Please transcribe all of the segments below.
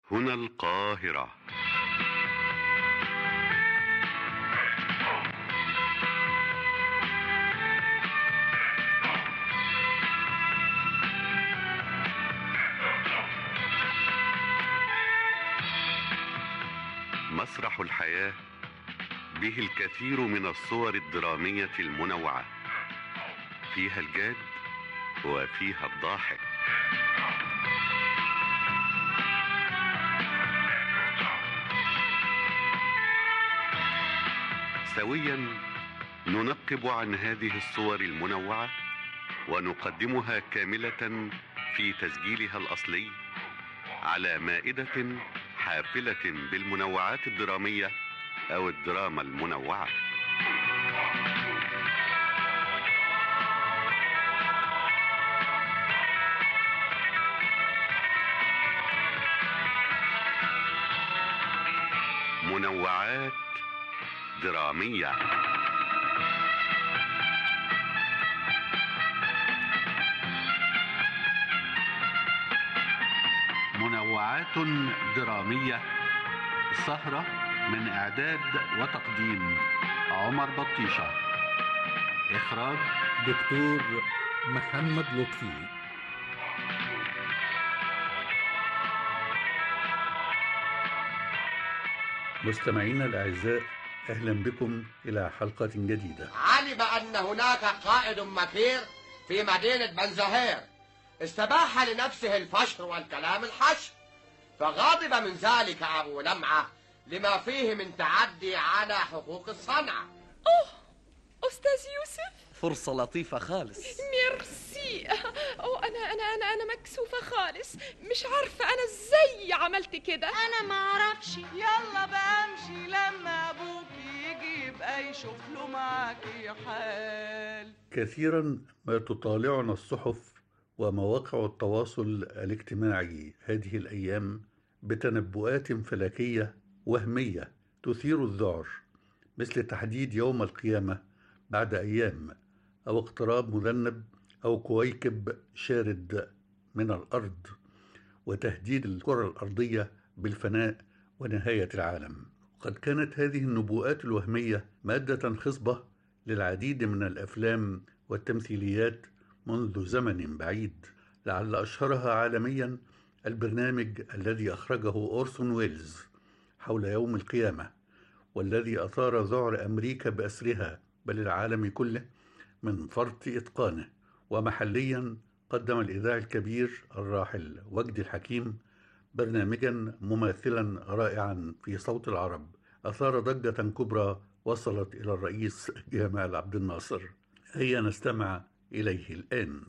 هنا القاهرة مسرح الحياة به الكثير من الصور الدرامية المنوعة فيها الجاد وفيها الضاحك سويا ننقب عن هذه الصور المنوعة ونقدمها كاملة في تسجيلها الأصلي على مائدة حافلة بالمنوعات الدرامية أو الدراما المنوعة منوعات درامية منوعات درامية سهرة من إعداد وتقديم عمر بطيشة إخراج دكتور محمد لطفي مستمعينا الأعزاء أهلا بكم إلى حلقة جديدة علم أن هناك قائد مكير في مدينة بنزهير استباح لنفسه الفشر والكلام الحشر فغضب من ذلك أبو لمعة لما فيه من تعدي على حقوق الصنعة أستاذ يوسف فرصة لطيفة خالص ميرسي أو أنا أنا أنا أنا مكسوفة خالص مش عارفة أنا إزاي عملت كده انا ما اعرفش يلا بقى امشي لما ابوك يجي يبقى يشوف له معاكي حال كثيرا ما تطالعنا الصحف ومواقع التواصل الاجتماعي هذه الأيام بتنبؤات فلكية وهمية تثير الذعر مثل تحديد يوم القيامة بعد أيام أو اقتراب مذنب أو كويكب شارد من الأرض وتهديد الكرة الأرضية بالفناء ونهاية العالم قد كانت هذه النبوءات الوهمية مادة خصبة للعديد من الأفلام والتمثيليات منذ زمن بعيد لعل أشهرها عالميا البرنامج الذي أخرجه أورسون ويلز حول يوم القيامة والذي أثار ذعر أمريكا بأسرها بل العالم كله من فرط إتقانه ومحليا قدم الإذاعي الكبير الراحل وجدي الحكيم برنامجا مماثلا رائعا في صوت العرب أثار ضجة كبرى وصلت إلى الرئيس جمال عبد الناصر هيا نستمع إليه الآن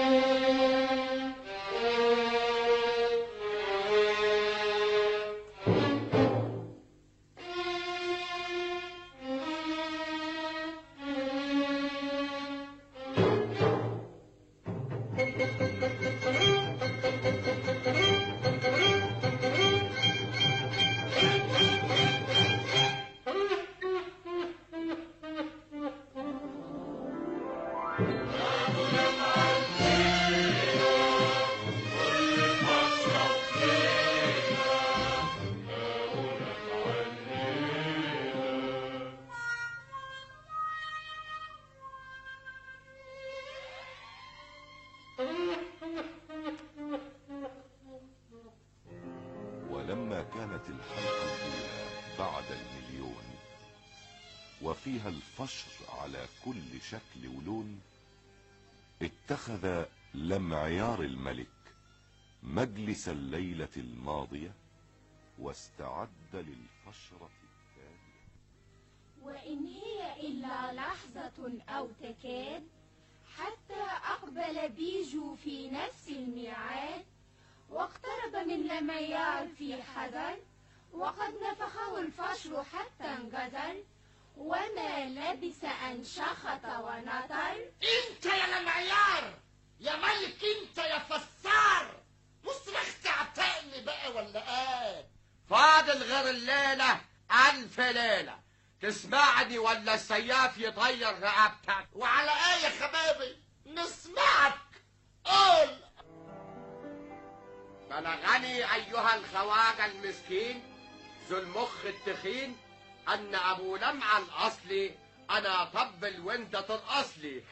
ولما كانت الحلقة الأولى بعد المليون وفيها الفشر على كل شكل ولون اتخذ لمعيار الملك مجلس الليلة الماضية واستعد للفشرة التالية وإن هي إلا لحظة أو تكاد حتى أقبل بيجو في نفس الميعاد واقترب من لميار في حذر وقد نفخه الفشر حتى انجذر وما لبث أن شخط ونطر انت يا لمعيار يا ملك انت يا فسار مصرخت عتقني بقى ولا ايه فاضل غير الليلة ألف ليلة تسمعني ولا السياف يطير رقبتك وعلى ايه يا حبايبي نسمعك قول بلغني أيها الخواجة المسكين ذو المخ التخين أن أبو لمعة الأصلي أنا طبل وأنت ترقص لي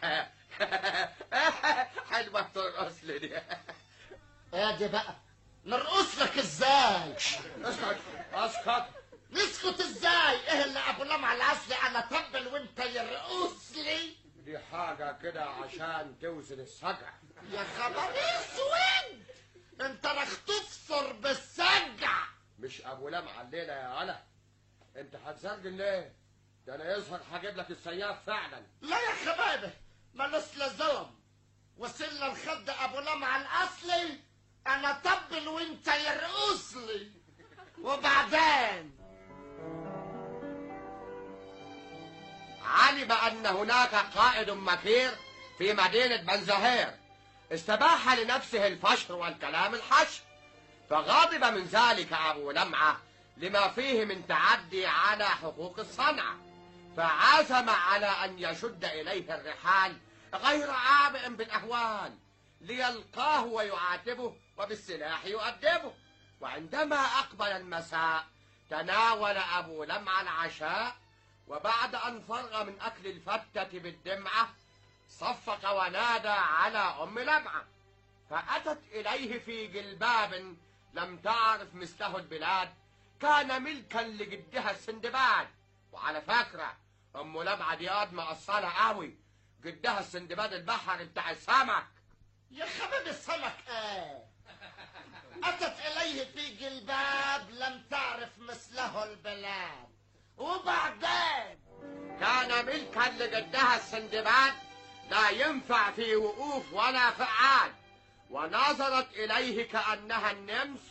حلوة ترقص لي دي ادي بقى نرقص لك ازاي اسكت اسكت نسكت ازاي ايه اللي ابو لمعة الاصلي انا طبل وانت يرقص لي دي حاجة كده عشان توزن السجع يا خبر اسود انت رح تفصر بالسجع مش أبو لمعة الليلة يا غلا أنت هتسرجن ليه؟ ده أنا يظهر هجيب لك السياف فعلا لا يا خبابه مالوش لزوم وصلنا الخد ابو لمعة الاصلي انا طبل وانت يرقص لي وبعدين علم أن هناك قائد مكير في مدينة بنزهير استباح لنفسه الفشر والكلام الحشر فغضب من ذلك أبو لمعة لما فيه من تعدي على حقوق الصنعة فعزم على أن يشد إليه الرحال غير عابئ بالأهوال ليلقاه ويعاتبه وبالسلاح يؤدبه وعندما أقبل المساء تناول أبو لمعة العشاء وبعد أن فرغ من أكل الفتة بالدمعة صفق ونادى على أم لمعة فأتت إليه في جلباب لم تعرف مثله البلاد كان ملكا لجدها السندباد وعلى فكرة أم لمعة دي قد مقصرة قوي جدها السندباد البحر بتاع السمك يا خباب السمك ايه اتت اليه في جلباب لم تعرف مثله البلاد وبعدين كان ملكا لجدها السندباد لا ينفع في وقوف ولا فعال ونظرت إليه كأنها النمس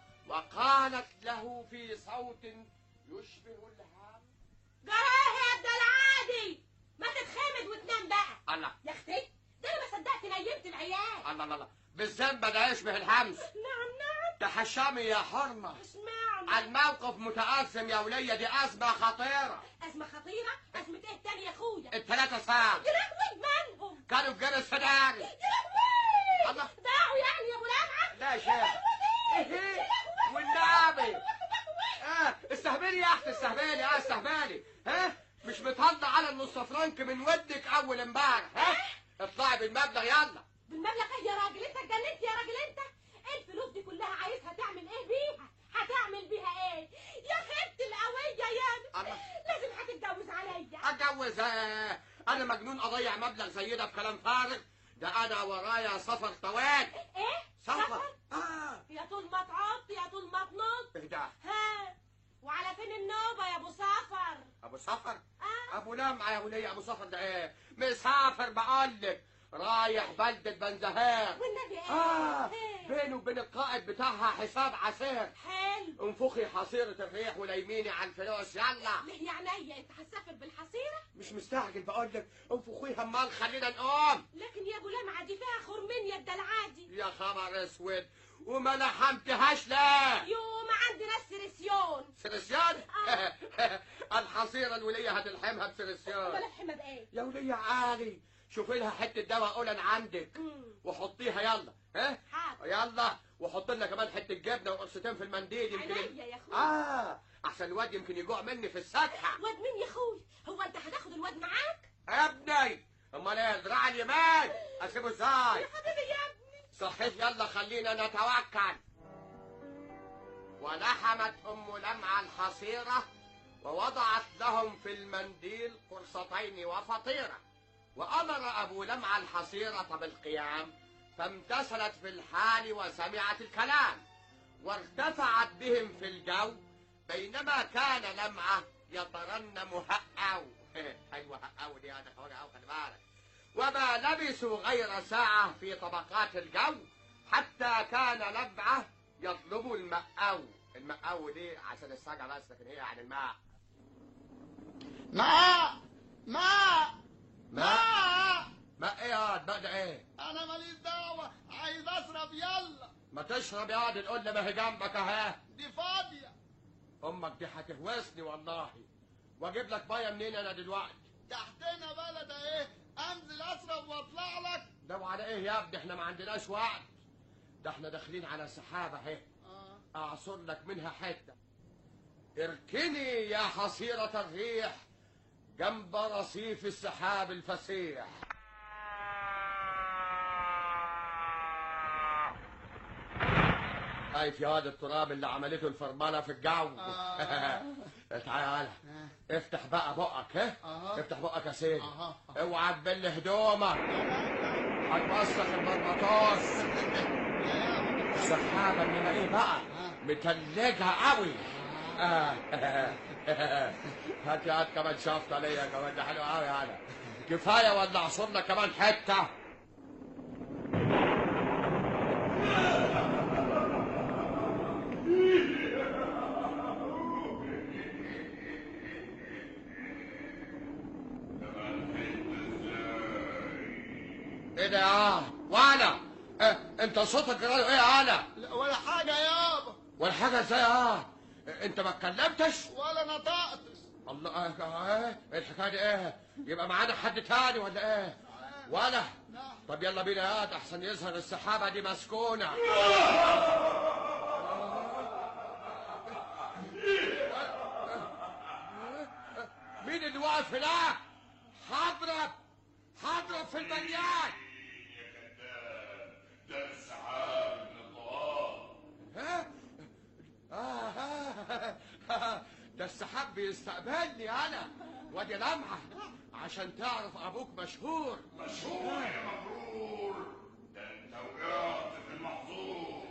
وقالت له في صوت يشبه الهام جراه يا ابن العادي ما تتخمد وتنام بقى الله يا اختي ده انا ما صدقت نيمت العيال الله الله الله بالذنب ده يشبه الهمس نعم نعم تحشمي يا حرمة اسمعني الموقف متأزم يا ولية دي أزمة خطيرة أزمة خطيرة أزمة إيه تاني يا أخويا الثلاثة ساعة يا لهوي مالهم كانوا في جنس فداري يا لهوي الله. ضاعوا يعني يا أبو لمعة لا يا شيخ ايه والنبي اه استهبلي يا اختي استهبلي اه استهبلي ها مش متهضى على النص فرنك من ودك اول امبارح ها اطلعي بالمبلغ يلا بالمبلغ إيه يا راجل أنت اتجننت يا راجل أنت الفلوس دي كلها عايزها تعمل إيه بيها هتعمل بيها إيه يا خيبتي القوية يا الله. لازم هتتجوز عليا اتجوز آه، انا مجنون اضيع مبلغ زي ده في كلام فارغ ده انا ورايا سفر طوال إيه سفر اه يا طول ما تعط يا طول ما تنط ايه ده ها وعلى فين النوبة يا أبو سفر ابو سفر آه. ابو لمعه يا وليه ابو سفر ده ايه مسافر بقولك رايح بلدة بنزهار والنبي إيه اه إيه؟ بينه وبين القائد بتاعها حساب عسير حلو انفخي حصيرة الريح وليميني على الفلوس يلا ليه يا عينيا انت هتسافر بالحصيرة مش مستعجل بقولك انفخيها امال خلينا نقوم لكن يا ابو لمعة دي فيها خرمين يا الدلعادي يا خبر اسود وما لحمتهاش لا يوم عندنا السرسيون سرسيان الحصيرة الولية هتلحمها بسرسيان امال الحمى بايه يا ولية عالي شوفي لها حتة دواء قولن عندك مم. وحطيها يلا ها حاضر يلا وحط لنا كمان حتة جبنة وقرصتين في المنديل يمكن عينيا يا اخوي اه احسن الواد يمكن يجوع مني في السكحة واد مين يا اخوي هو انت هتاخد الواد معاك يا ابني امال ايه ذراع اليمين اسيبه ازاي يا حبيبي يا ابني صحيح يلا خلينا نتوكل ولحمت ام لمعة الحصيرة ووضعت لهم في المنديل قرصتين وفطيرة وأمر أبو لمعة الحصيرة بالقيام فامتثلت في الحال وسمعت الكلام وارتفعت بهم في الجو بينما كان لمعة يترنم هأو أيوة هأو دي أنا هقول هأو خلي بالك وما لبثوا غير ساعة في طبقات الجو حتى كان لمعة يطلب المأو المأو دي عشان السجع بس لكن هي عن الماء ماء ماء ماء ماء ايه يا واد؟ ماء ده ايه انا ماليش دعوة عايز اشرب يلا ما تشرب يا واد تقول لي ما هي جنبك اهي دي فاضية امك دي هتهوسني والله واجيب لك ميه منين انا دلوقتي تحتنا بلد ايه انزل اشرب واطلع لك ده وعلى ايه يا ابني احنا ما عندناش وقت ده احنا داخلين على سحابة اهي اه اعصر لك منها حتة اركني يا حصيرة الريح جنب رصيف السحاب الفسيح شايف يا هذا التراب اللي عملته الفرمانة في الجو تعال افتح بقى بقك ها أها. افتح بقك يا سيدي أها. اوعى تبل هدومك هتوسخ المرمطاس السحابة انما ايه بقى متلجة قوي آه. هات يا هات كمان شفطة ليا كمان ده حلو قوي هذا كفاية ولا اعصر لك كمان حتة ايه ده يا وانا اه انت صوتك جراله ايه يا انا لا ولا حاجة يابا ولا حاجه ازاي اه انت ما اتكلمتش ولا نطقتش الله اه اه ايه الحكايه دي ايه يبقى معانا حد تاني ولا ايه ولا نعم. طب يلا بينا يا واد احسن يظهر السحابه دي مسكونه مين اللي واقف هناك هضرب هضرب في المليان ده السحاب من الضوء ها؟ آه، ده السحاب بيستقبلني انا وادي لمعه عشان تعرف ابوك مشهور مشهور يا مغرور ده انت وقعت في المحظور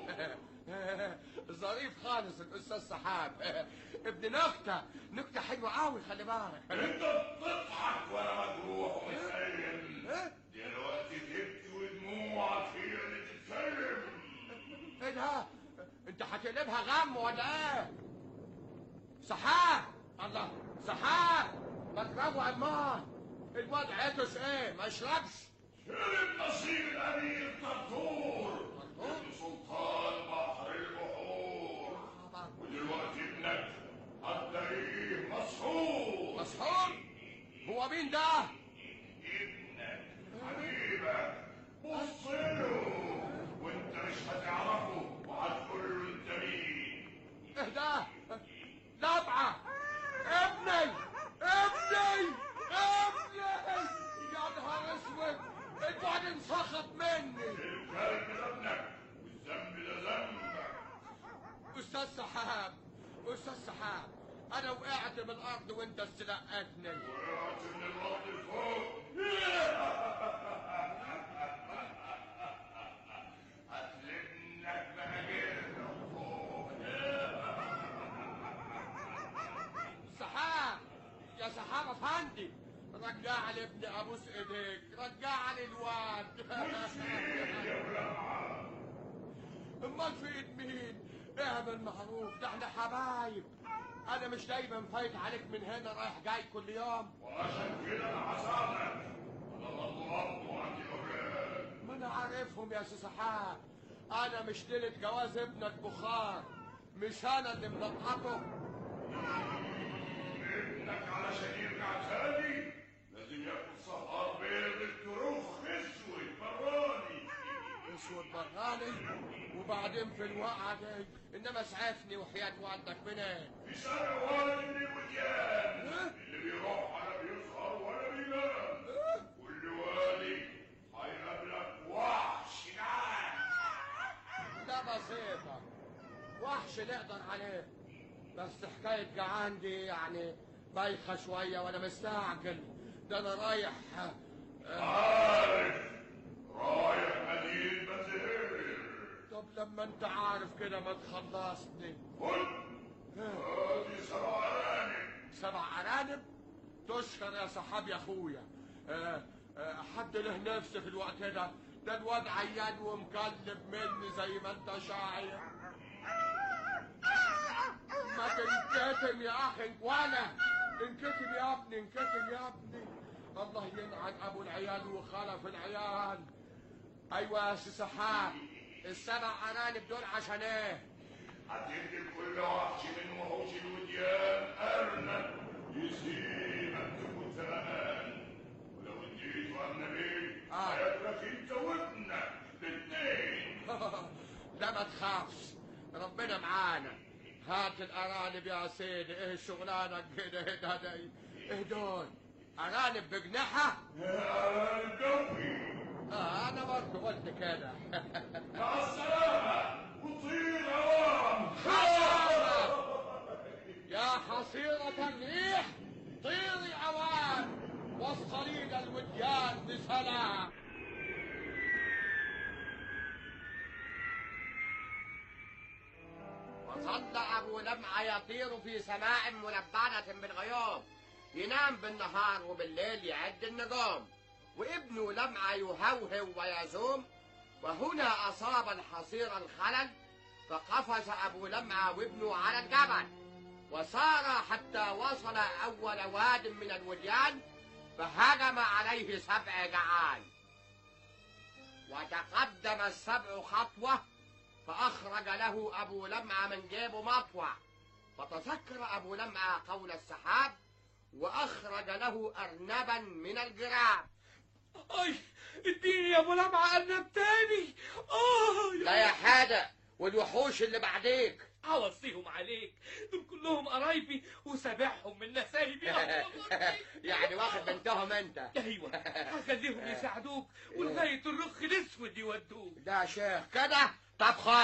ظريف خالص الاستاذ سحاب ابن نكته نكته حلوه قوي خلي بالك انت بتضحك وانا مجروح ومتألم دلوقتي تبكي ودموعك هي اللي تتكلم ايه ده انت هتقلبها غم ولا ايه سحاب الله سحاب ما تروق الماء الواد عطش ايه ما يشربش شرب نصيب الامير طرطور ابن سلطان بحر البحور ودلوقتي ابنك هتلاقيه مسحور مسحور هو مين ده ابنك حبيبك بص له وانت مش هتعرفه وهتقول له انت مين ايه ده لمعة ابني ابني ابني يا نهار اسود الواد انسخط مني الكلب ده ابنك والذنب ده ذنبك استاذ سحاب استاذ سحاب انا وقعت من الارض وانت استلقتني وقعت من الارض لفوق هتلمك مناجرنا فوق سحاب يا سحاب افندي رجع لي ابني ابوس ايديك رجع لي الواد امال في ايد مين اعمل معروف ده احنا حبايب انا مش دايما فايت عليك من هنا رايح جاي كل يوم وعشان كده انا هساعدك انا برضه اب وعندي اولاد ما انا عارفهم يا سي سحاب انا مش ليله جواز ابنك بخار مش انا اللي منقطه ابنك علشان يرجع تاني لازم ياكل سهر بيض الكروخ اسود براني اسود براني وبعدين في الوقعه دي انما اسعفني وحياه والدك منين في سنة والد من الوديان اللي بيروح ولا بيسهر ولا بينام كل والي هيقابلك وحش جعان ده بسيطة وحش نقدر عليه بس حكاية جعان دي يعني بايخة شوية وأنا مستعجل ده أنا رايح عارف رايح مدينة بزهير طب لما أنت عارف كده ما تخلصني خد هذه سبع أرانب سبع أرانب تشكر يا صحاب يا أخويا آه، آه، حد له نفس في الوقت ده ده الواد عيان ومكلب مني زي ما انت شايف ما تنكتم يا اخي وانا انكتم يا ابني انكتم يا ابني الله يلعن ابو العيال وخلف العيال ايوه يا سي سحاب السبع ارانب دول عشان ايه هتدي لكل وحش من وحوش الوديان أرنب يسيبك تكون زمان ولو اديته النبي آه. هياكلك انت وابنك الاتنين لا ما تخافش ربنا معانا هات الارانب يا سيدي ايه الشغلانه كده هنا دي ايه دول ارانب بجناحها القوي آه انا برضه قلت كده مع السلامة وطير هوام حسنا يا حصيرة الريح طيري عوان وصلين الوديان بسلام وظل أبو لمعة يطير في سماء ملبنة بالغيوم ينام بالنهار وبالليل يعد النجوم وابنه لمعة يهوهو ويزوم وهنا أصاب الحصير الخلل فقفز أبو لمعة وابنه على الجبل وسار حتى وصل أول واد من الوديان فهجم عليه سبع جعان وتقدم السبع خطوة فأخرج له أبو لمعة من جيبه مطوع فتذكر أبو لمعة قول السحاب وأخرج له أرنبا من الجراب اي اديني يا ابو لمعه ارنب تاني اه لا يا حادق والوحوش اللي بعديك اوصيهم عليك دول كلهم قرايبي وسابعهم من نسايبي يعني واخد بنتهم انت ايوه هخليهم يساعدوك ولغايه الرخ الاسود يودوك ده شيخ كده طب خد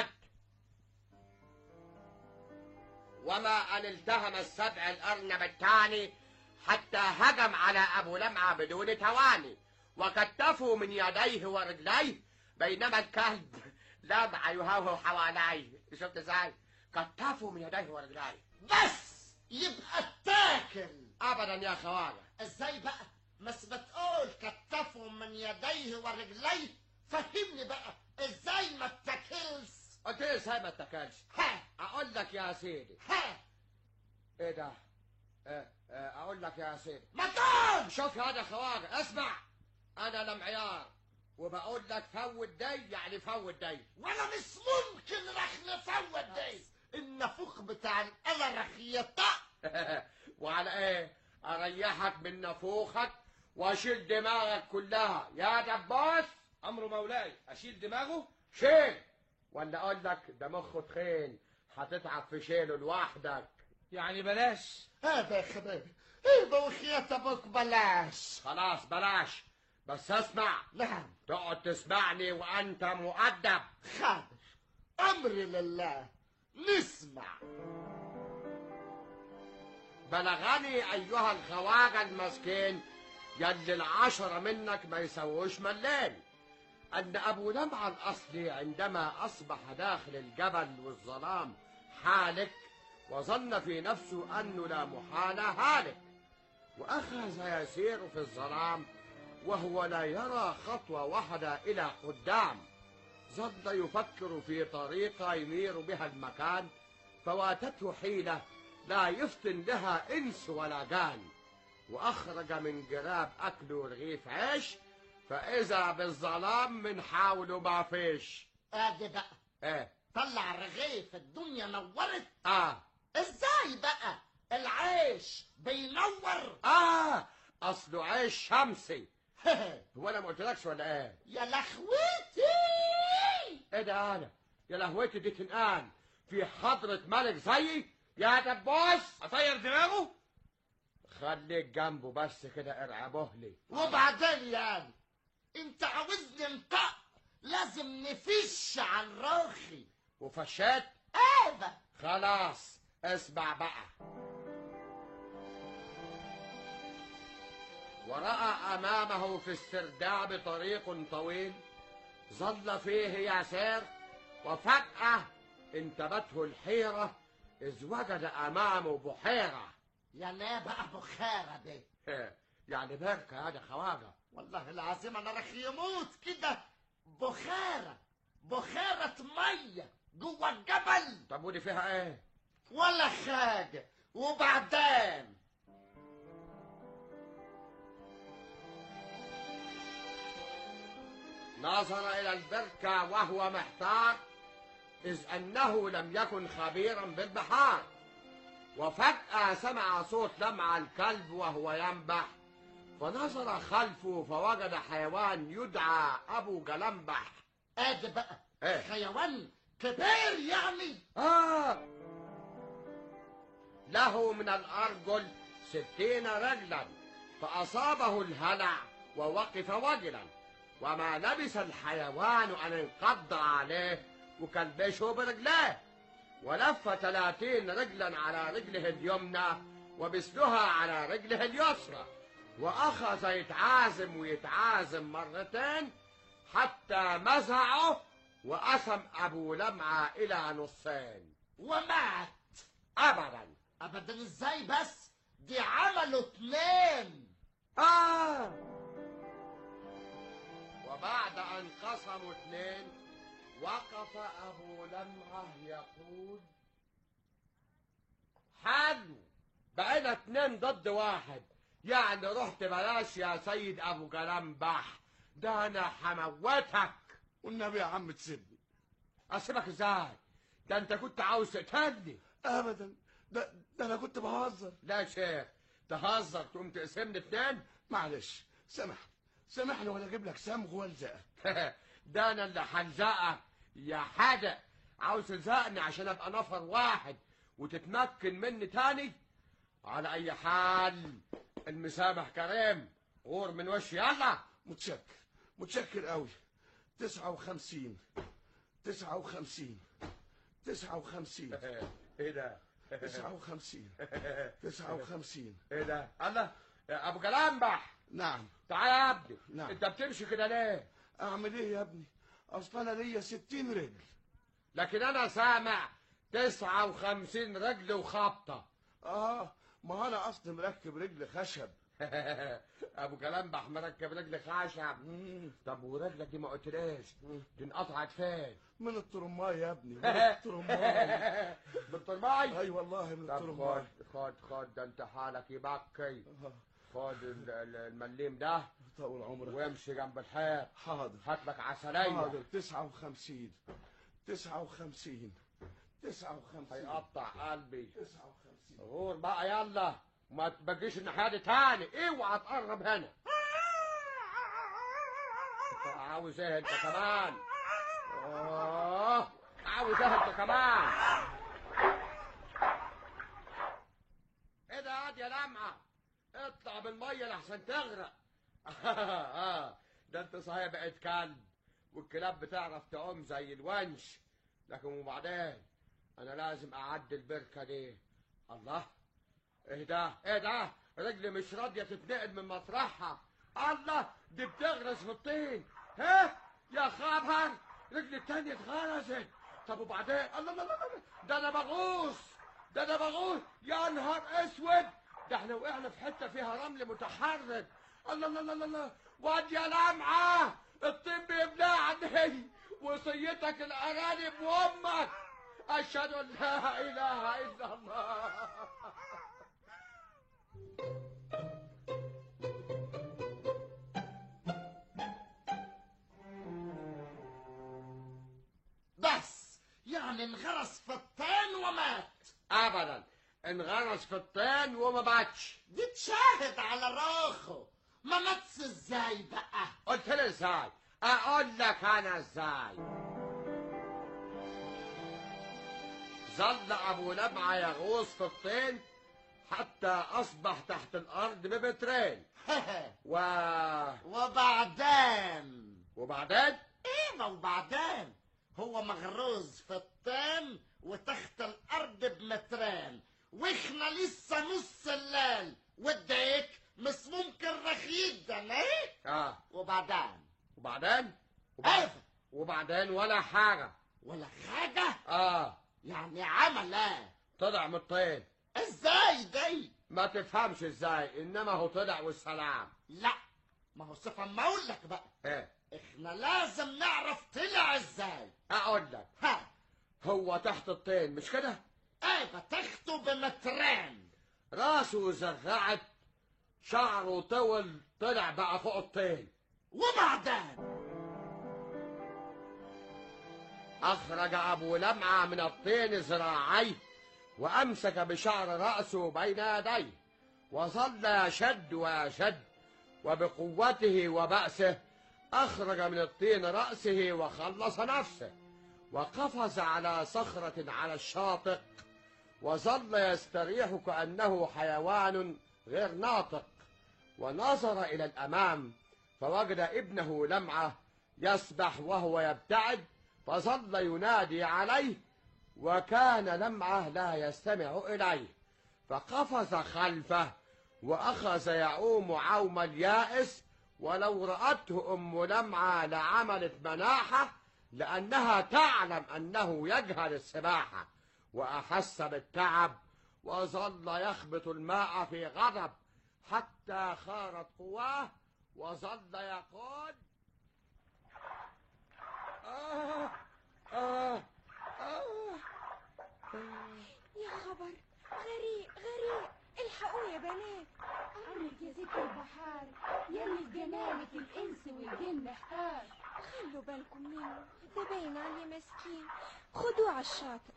وما أن التهم السبع الأرنب الثاني حتى هجم على أبو لمعة بدون تواني وكتفوا من يديه ورجليه بينما الكلب لمع يهوهو حواليه شفت ازاي؟ كتفوا من يديه ورجليه بس يبقى اتاكل أبدا يا خواجة ازاي بقى بس بتقول كتفه من يديه ورجليه فهمني بقى ازاي ما اتاكلش قلت لي ازاي ما اتكلش ها أقول لك يا سيدي ها إيه ده؟ إيه إيه أقول لك يا سيدي ما تقول شوف هذا خواجة اسمع انا لمعيار وبقول لك فوت دي يعني فوت دي وانا مش ممكن رح نفوت دي النفوخ بتاع القلة رح يطق وعلى ايه اريحك من نفوخك واشيل دماغك كلها يا دباس امر مولاي اشيل دماغه شيل ولا اقول لك ده مخه تخين هتتعب في شيله لوحدك يعني بلاش هذا يا حبيبي ايه بوخية ابوك بلاش خلاص بلاش بس اسمع نعم تقعد تسمعني وانت مؤدب خابر امري لله نسمع بلغني ايها الخواجة المسكين يلي العشرة منك ما يسووش ملين ان ابو لمعة الاصلي عندما اصبح داخل الجبل والظلام حالك وظن في نفسه انه لا محالة هالك واخذ يسير في الظلام وهو لا يرى خطوة واحدة الى قدام ظل يفكر في طريقة ينير بها المكان فواتته حيلة لا يفطن لها انس ولا جان واخرج من جراب اكله رغيف عيش فاذا بالظلام من حاوله ما فيش ادي بقى ايه طلع الرغيف الدنيا نورت اه ازاي بقى العيش بينور اه اصله عيش شمسي هو انا ما قلتلكش ولا ايه يا لخوتي ايه ده انا يا لهوتي دي تنقال في حضرة ملك زيي يا دبوس اطير دماغه خليك جنبه بس كده ارعبه لي وبعدين يعني انت عاوزني انطق لازم نفش عن روخي وفشات ايه خلاص اسمع بقى ورأى أمامه في السرداب طريق طويل ظل فيه يسير وفجأة انتبته الحيرة إذ وجد أمامه بحيرة يا لا بقى بخارة دي يعني بركة هذا خواجة والله العظيم انا رح يموت كده بخارة بخارة مية جوه الجبل طب ودي فيها ايه ولا حاجة وبعدين نظر إلى البركة وهو محتار إذ أنه لم يكن خبيرا بالبحار وفجأة سمع صوت لمع الكلب وهو ينبح فنظر خلفه فوجد حيوان يدعى أبو جلمبح ادي بقى إيه؟ حيوان كبير يعني آه له من الأرجل ستين رجلا فأصابه الهلع ووقف وجلا وما لبس الحيوان أن انقض عليه وكلبشه برجلاه ولف ثلاثين رجلا على رجله اليمنى وبسلها على رجله اليسرى وأخذ يتعازم ويتعازم مرتين حتى مزعه وقسم أبو لمعة إلى نصين ومات أبدا ابدا ازاي بس دي عملوا اتنين آه وبعد أن قسموا اثنين وقف أبو لمعة يقول حلو بقينا اتنين ضد واحد يعني رحت بلاش يا سيد أبو جلمبح ده أنا هموتك والنبي يا عم تسيبني أسيبك إزاي؟ ده أنت كنت عاوز تقتلني ابدا ده ده انا كنت بهزر لا يا شيخ تهزر تقوم تقسمني اتنين معلش سامحني سامحني ولا اجيب لك صمغ والزقك ده انا اللي هلزقك يا حاجة عاوز تلزقني عشان ابقى نفر واحد وتتمكن مني تاني على اي حال المسامح كريم غور من وشي يلا متشكر متشكر قوي تسعة وخمسين تسعة وخمسين تسعة وخمسين ايه ده تسعة وخمسين تسعة وخمسين ايه ده الله يا ابو جلامبح نعم تعال يا ابني نعم. انت بتمشي كده ليه اعمل ايه يا ابني اصل انا ليا ستين رجل لكن انا سامع تسعة وخمسين رجل وخبطة اه ما انا اصلي مركب رجل خشب ابو جلامبح مركب رجل خشب طب ورجلك دي ما قلتليش دي انقطعت فين من الترماي يا ابني من الترماي بالطرماي اي والله من طب الترماي خد خد خد ده انت حالك يبكي خد ال- ال- المليم ده طول عمرك وامشي جنب الحيط حاضر هات لك عسلية حاضر تسعة وخمسين تسعة وخمسين تسعة وخمسين هيقطع قلبي تسعة وخمسين غور بقى يلا ما تبقيش الناحية دي تاني اوعى تقرب هنا عاوز ايه انت كمان اه عاوز ايه انت كمان ايه ده يا واد يا لمعة اطلع بالمية لحسن تغرق آه، ده انت صحيح بقيت كلب والكلاب بتعرف تعوم زي الونش لكن وبعدين انا لازم اعدي البركة دي الله ايه ده ايه ده رجلي مش راضية تتنقل من مطرحها الله دي بتغرز في الطين ها يا خبر رجلي التانية اتغرزت طب وبعدين الله الله الله الله، ده انا بغوص ده انا بغوص يا نهار اسود ده احنا وقعنا في حتة فيها رمل متحرك الله الله الله الله الله واد يا لمعة الطين بيبلعني وصيتك الارانب وامك اشهد ان لا اله الا الله بس يعني انغرس في الطين ومات ابدا انغرس في الطين وما باتش دي تشاهد على روحه ما ماتش ازاي بقى قلت لي ازاي اقول لك انا ازاي ظل ابو لمعه يغوص في الطين حتى اصبح تحت الارض بمترين و وبعدين وبعدين ايه ما وبعدين هو مغروز في الطين وتحت الارض بمترين واحنا لسه نص الليل وديك مش ممكن رخيد ده ليه اه وبعدين وبعدين ايه وبعدين ولا حاجه ولا حاجة اه يعني عمل ايه طلع من الطين ازاي دي ما تفهمش ازاي انما هو طلع والسلام لا ما هو صفا ما اقول لك بقى ايه احنا لازم نعرف طلع ازاي اقول لك ها هو تحت الطين مش كده ايه تخته بمترين راسه زرعت شعره طول طلع بقى فوق الطين وبعدين أخرج أبو لمعة من الطين ذراعيه وأمسك بشعر رأسه بين يديه وظل يشد ويشد وبقوته وبأسه أخرج من الطين رأسه وخلص نفسه وقفز على صخرة على الشاطئ وظل يستريح كأنه حيوان غير ناطق ونظر إلى الأمام فوجد ابنه لمعة يسبح وهو يبتعد فظل ينادي عليه وكان لمعة لا يستمع إليه فقفز خلفه وأخذ يعوم عوم اليائس ولو رأته أم لمعة لعملت مناحة لأنها تعلم أنه يجهل السباحة وأحس بالتعب وظل يخبط الماء في غضب حتى خارت قواه وظل يقول آه آه آه يا خبر غريق غريق الحقوا يا بنات أمرك يا ست البحار يلي في جمالك الإنس والجن محتار خلوا بالكم منه ده باين عليه مسكين خدوه على الشاطئ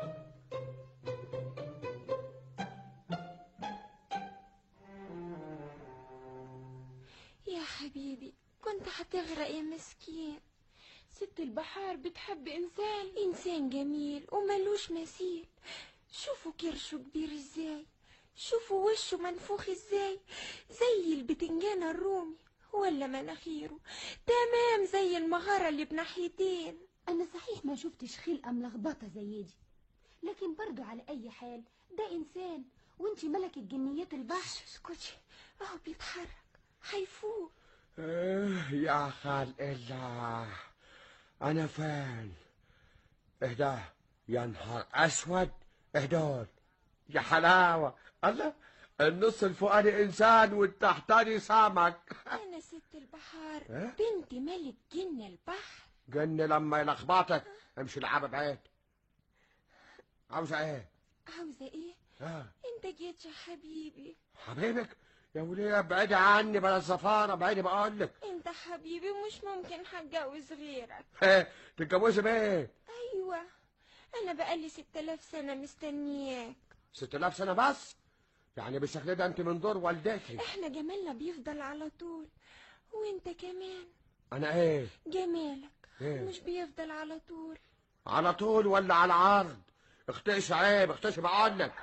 يا حبيبي كنت هتغرق يا مسكين ست البحار بتحب إنسان إنسان جميل وملوش مثيل شوفوا كرشه كبير ازاي شوفوا وشه منفوخ ازاي زي البتنجان الرومي ولا مناخيره تمام زي المغارة اللي بناحيتين أنا صحيح ما شفتش خلقة ملخبطة زي دي لكن برضو على أي حال ده إنسان وانتي ملكة جنيات البحر اسكتي اهو بيتحرك هيفوق إيه يا خال الله أنا فين إهدى يا نهار أسود إهدول يا حلاوة الله النص الفوقاني إنسان والتحتاني سمك انا ست البحار إيه؟ بنت ملك جن البحر جن لما يلخبطك امشي العب بعيد عاوزة إيه؟ عاوزة ايه آه. انت جيت يا حبيبي حبيبك يا وليه ابعدي عني بلا الزفارة ابعدي بقول لك انت حبيبي مش ممكن هتجوز غيرك تتجوزي بيه ايوه انا بقالي ست الاف سنة مستنياك ست آلاف سنة بس يعني بالشكل ده انت من دور والدتي احنا جمالنا بيفضل على طول وانت كمان انا ايه جمالك إيه؟ مش بيفضل على طول على طول ولا على عرض اختش عيب اختش بقول لك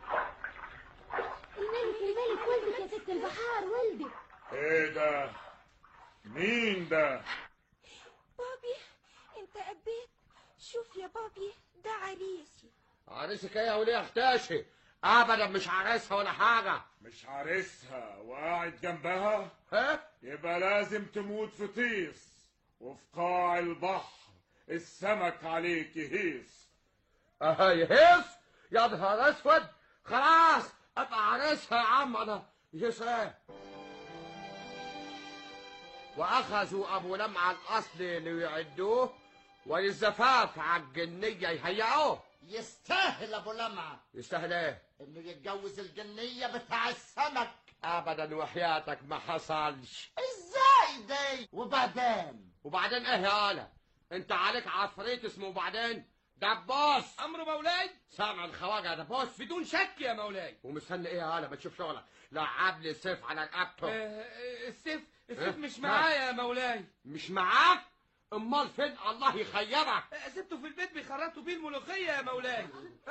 الملك الملك ولدك يا ست البحار ولدك ايه ده مين ده بابي انت قبيت شوف يا بابي ده عريسي عريسك ايه يا وليه اختاشي ابدا مش عريسها ولا حاجة مش عارسها وقاعد جنبها ها يبقى لازم تموت في طيس وفي قاع البحر السمك عليك يهيس اه يهيص يا نهار اسود خلاص ابقى عريسها يا عم انا يهيص ايه واخذوا ابو لمعة الاصلي ليعدوه وللزفاف على الجنية يهيئوه يستاهل ابو لمعة يستاهل ايه انه يتجوز الجنية بتاع السمك ابدا وحياتك ما حصلش ازاي دي وبعدين وبعدين ايه يا آلة انت عليك عفريت اسمه بعدين دبوس امر مولاي سامع الخواجه دبوس بدون شك يا مولاي ومستني ايه يا آلة ما تشوف شغلك لعب لي سيف على رقبته آه، السيف إيه؟ السيف مش معايا يا مولاي مش معاك امال فين الله يخيبك آه، سبته في البيت بيخرطوا بيه الملوخيه يا مولاي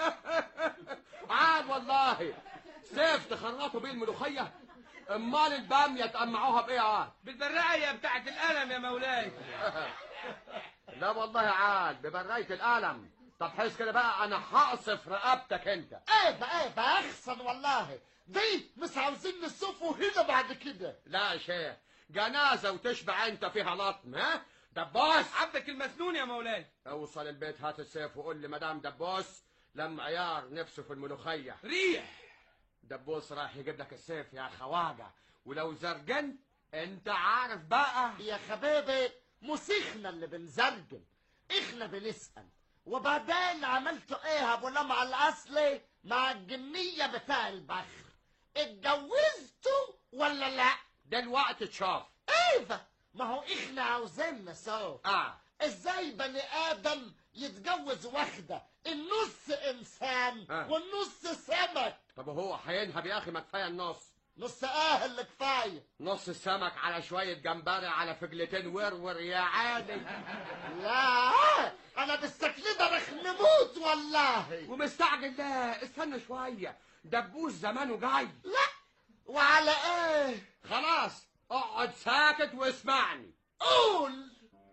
عاد والله سيف تخرطوا بيه الملوخيه امال الباميه تقمعوها بايه عاد بالبرايه بتاعت القلم يا مولاي لا والله عاد ببرايه القلم طب حس كده بقى انا هقصف رقبتك انت ايه بقى ايه بقى احسن والله دي مش عاوزين نشوفه هنا بعد كده لا يا شيخ جنازه وتشبع انت فيها لطم ها دبوس عبدك المسنون يا مولاي اوصل البيت هات السيف وقول لي مدام دبوس لما عيار نفسه في الملوخيه ريح دبوس راح يجيب لك السيف يا خواجه ولو زرجنت انت عارف بقى يا حبيبي مش احنا اللي بنزرجن احنا بنسأل وبعدين عملتوا ايه يا ابو لمعة الاصلي مع الجنية بتاع البحر اتجوزتوا ولا لا دلوقتي تشوف ايه ما هو احنا عاوزين نشوف اه ازاي بني ادم يتجوز واحدة النص انسان آه. والنص سمك طب هو هينهب يا اخي ما كفايه النص نص ايه اللي كفايه نص السمك على شوية جمبري على فجلتين ورور يا عادي لا انا بالشكل ده رح نموت والله ومستعجل لا استنى شوية دبوس زمانه جاي لا وعلى ايه خلاص اقعد ساكت واسمعني قول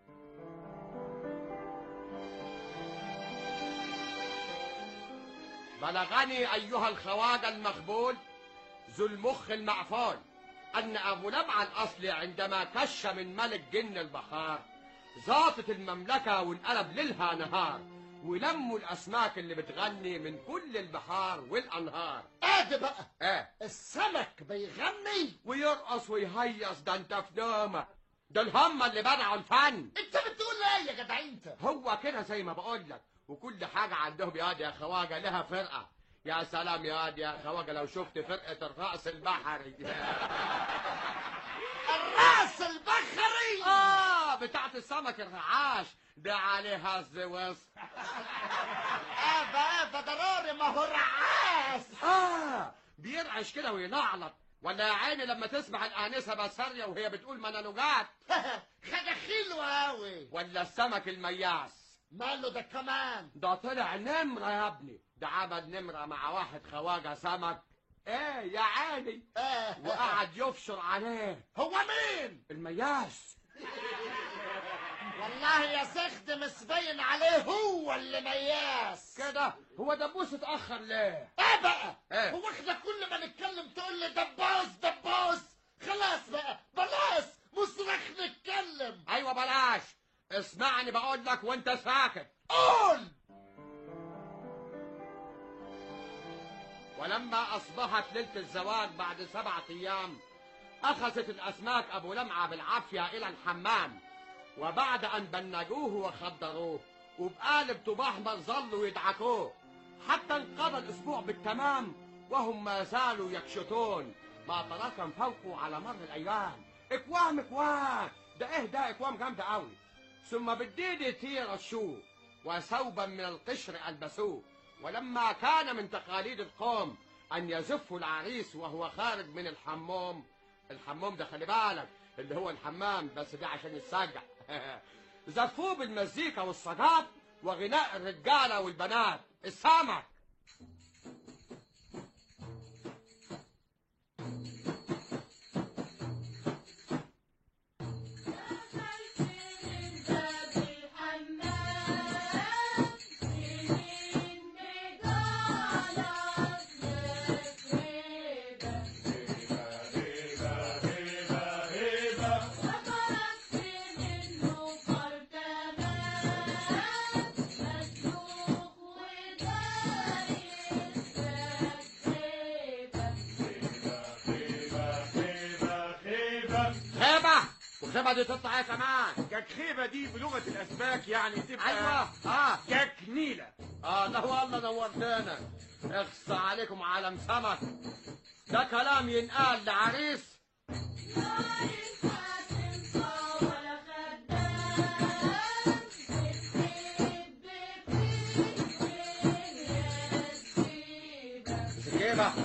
بلغني أيها الخواجة المخبول ذو المخ المعفول أن أبو لمعة الأصلي عندما كش من ملك جن البحار زاطت المملكة وانقلب ليلها نهار ولموا الأسماك اللي بتغني من كل البحار والأنهار ادي بقى ايه السمك بيغني ويرقص ويهيص ده انت في نومة ده الهم اللي بدعوا الفن انت بتقول ايه يا جدع انت هو كده زي ما بقول لك وكل حاجة عندهم يا واد يا خواجة لها فرقة يا سلام يا واد يا خواجة لو شفت فرقة الرأس البحري الراس البخري اه بتاعت السمك الرعاش ده عليها الزوص ابا ابا ضروري ما هو رعاس اه بيرعش كده وينعلط ولا يا عيني لما تسمع الآنسة بسارية وهي بتقول منانوجات حاجه حلوه اوي ولا السمك المياس ماله ده كمان ده طلع نمرة يا ابني ده عمل نمرة مع واحد خواجة سمك ايه يا عيني آه. وقعد يفشر عليه هو مين المياس والله يا سخد مش باين عليه هو اللي مياس كده هو دبوس اتأخر ليه ايه بقى إيه؟ هو احنا كل ما نتكلم تقول لي دبوس دبوس خلاص بقى بلاش مش رح نتكلم ايوه بلاش اسمعني بقول لك وانت ساكت قول ولما أصبحت ليلة الزواج بعد سبعة أيام أخذت الأسماك أبو لمعة بالعافية إلى الحمام وبعد أن بنجوه وخدروه وبقالب طوب أحمر ظلوا يدعكوه حتى انقضى الأسبوع بالتمام وهم ما زالوا يكشطون ما تراكم فوقه على مر الأيام إكوام إكوام ده إيه ده إكوام جامدة أوي ثم بالديد تيرشوه وثوبا من القشر ألبسوه ولما كان من تقاليد القوم أن يزفوا العريس وهو خارج من الحمام الحمام ده خلي بالك اللي هو الحمام بس ده عشان يتسجع زفوه بالمزيكا والصجاب وغناء الرجالة والبنات السمك خيبة وخيبة دي تطلع ايه كمان كخيبة دي بلغة الأسماك يعني تبقى ايوه اه ككنيلة اه ده والله نورتنا اخص عليكم عالم سمك ده كلام ينقال لعريس سكيبة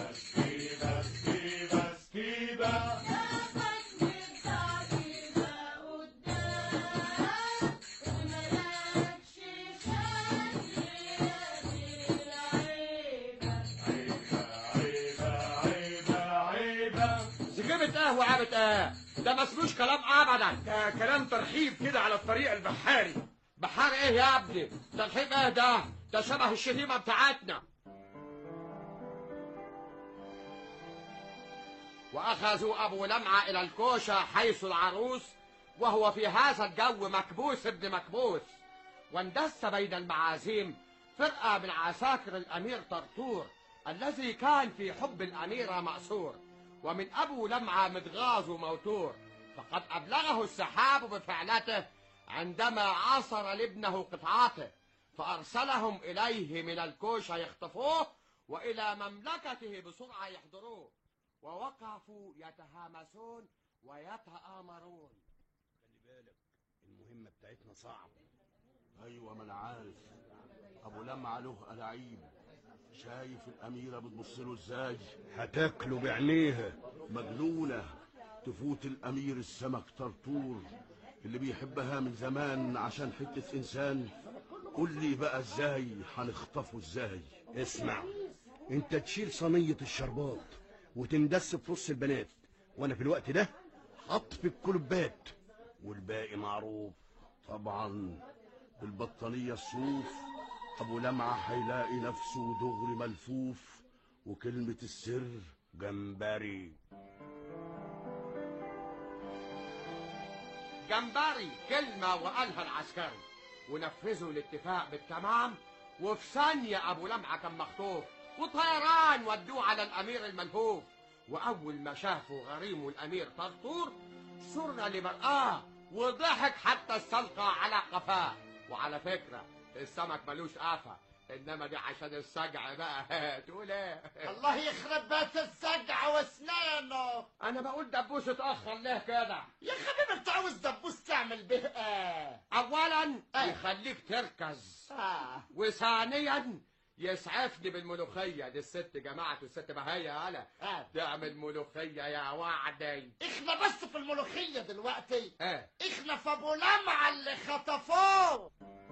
سكيبة ايه وعابة ايه ده ما اسموش كلام ابدا ده كلام ترحيب كده على الطريق البحاري بحار ايه يا ابني ترحيب ايه ده ده شبه الشتيمة بتاعتنا واخذوا ابو لمعة الى الكوشة حيث العروس وهو في هذا الجو مكبوس ابن مكبوس واندس بين المعازيم فرقة من عساكر الامير طرطور الذي كان في حب الاميرة مأسور ومن ابو لمعة متغاظ وموتور فقد ابلغه السحاب بفعلته عندما عصر لابنه قطعاته فأرسلهم إليه من الكوشة يخطفوه وإلى مملكته بسرعة يحضروه ووقفوا يتهامسون ويتآمرون خلي بالك المهمة بتاعتنا صعبة ايوه ما انا عارف ابو لمعة له ألاعيب شايف الأميرة بتبص له ازاي هتاكله بعينيها مجنونة تفوت الأمير السمك طرطور اللي بيحبها من زمان عشان حتة إنسان قول لي بقى ازاي هنخطفه ازاي اسمع انت تشيل صينية الشربات وتندس في نص البنات وانا في الوقت ده هطفي الكلوبات والباقي معروف طبعا البطانية الصوف أبو لمعة هيلاقي نفسه دغري ملفوف وكلمة السر جمبري جمبري كلمة وقالها العسكري ونفذوا الاتفاق بالتمام وفي ثانية أبو لمعة كان مخطوف وطيران ودوه على الأمير الملهوف وأول ما شافوا غريمه الأمير طرطور سر لمرآه وضحك حتى استلقى على قفاه وعلى فكرة السمك ملوش قفا إنما دي عشان السجع بقى تقول إيه؟ الله يخرب بيت السجع واسنانه أنا بقول دبوس اتأخر ليه كده؟ يا حبيبي انت عاوز دبوس تعمل به ايه أولا أي. يخليك تركز آه. وثانيا يسعفني بالملوخية دي الست جماعة الست بهية أنا آه. تعمل ملوخية يا وعدي احنا بس في الملوخية دلوقتي ايه احنا في ابو لمعة اللي خطفوه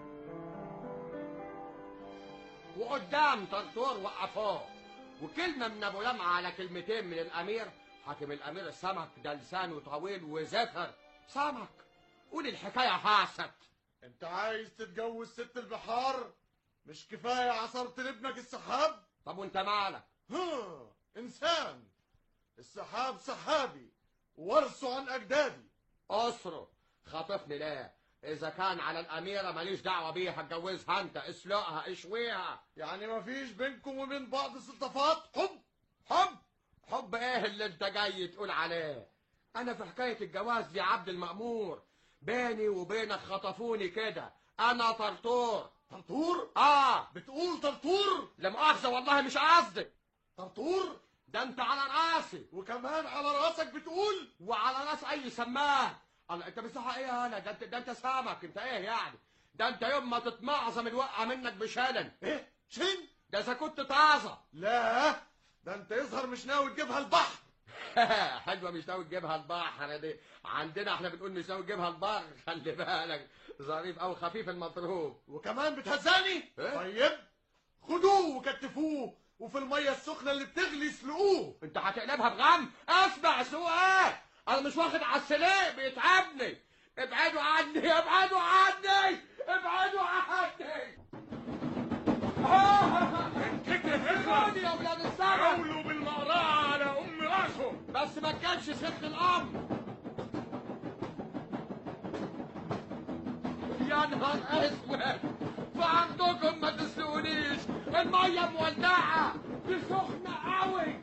وقدام طرطور وقفوه وكلمة من أبو لمعة على كلمتين من الأمير حاكم الأمير السمك ده لسانه طويل وزفر سمك قول الحكاية حاست انت عايز تتجوز ست البحار مش كفاية عصرت لابنك السحاب طب وانت مالك ها انسان السحاب سحابي ورثه عن اجدادي أسره خاطفني ليه إذا كان على الأميرة ماليش دعوة بيها اتجوزها أنت اسلقها اشويها يعني مفيش بينكم وبين بعض صفات حب حب حب ايه اللي انت جاي تقول عليه انا في حكاية الجواز دي عبد المأمور بيني وبينك خطفوني كده انا طرطور طرطور اه بتقول طرطور لا مؤاخذة والله مش قصدي طرطور ده انت على راسي وكمان على راسك بتقول وعلى راس اي سمان الله انت بتصحى ايه انا ده انت ده انت سامك انت ايه يعني ده انت يوم ما تتمعظم الوقعة منك بشلن ايه شن ده اذا كنت طازة لا ده انت يظهر مش ناوي تجيبها البحر حلوه مش ناوي تجيبها البحر دي عندنا احنا بنقول مش ناوي تجيبها البحر خلي بالك ظريف او خفيف المطروب وكمان بتهزاني إيه؟ طيب خدوه وكتفوه وفي المية السخنة اللي بتغلي سلقوه انت هتقلبها بغم اسمع سوق ايه انا مش واخد على السليق بيتعبني ابعدوا عني ابعدوا عني ابعدوا عني خدوني يا ولاد السمك قولوا بالمقرعة على أم راسه بس ما تجيبش ست الام يا نهار اسود فعندكم ما تسلقونيش الميه مولعه دي سخنه قوي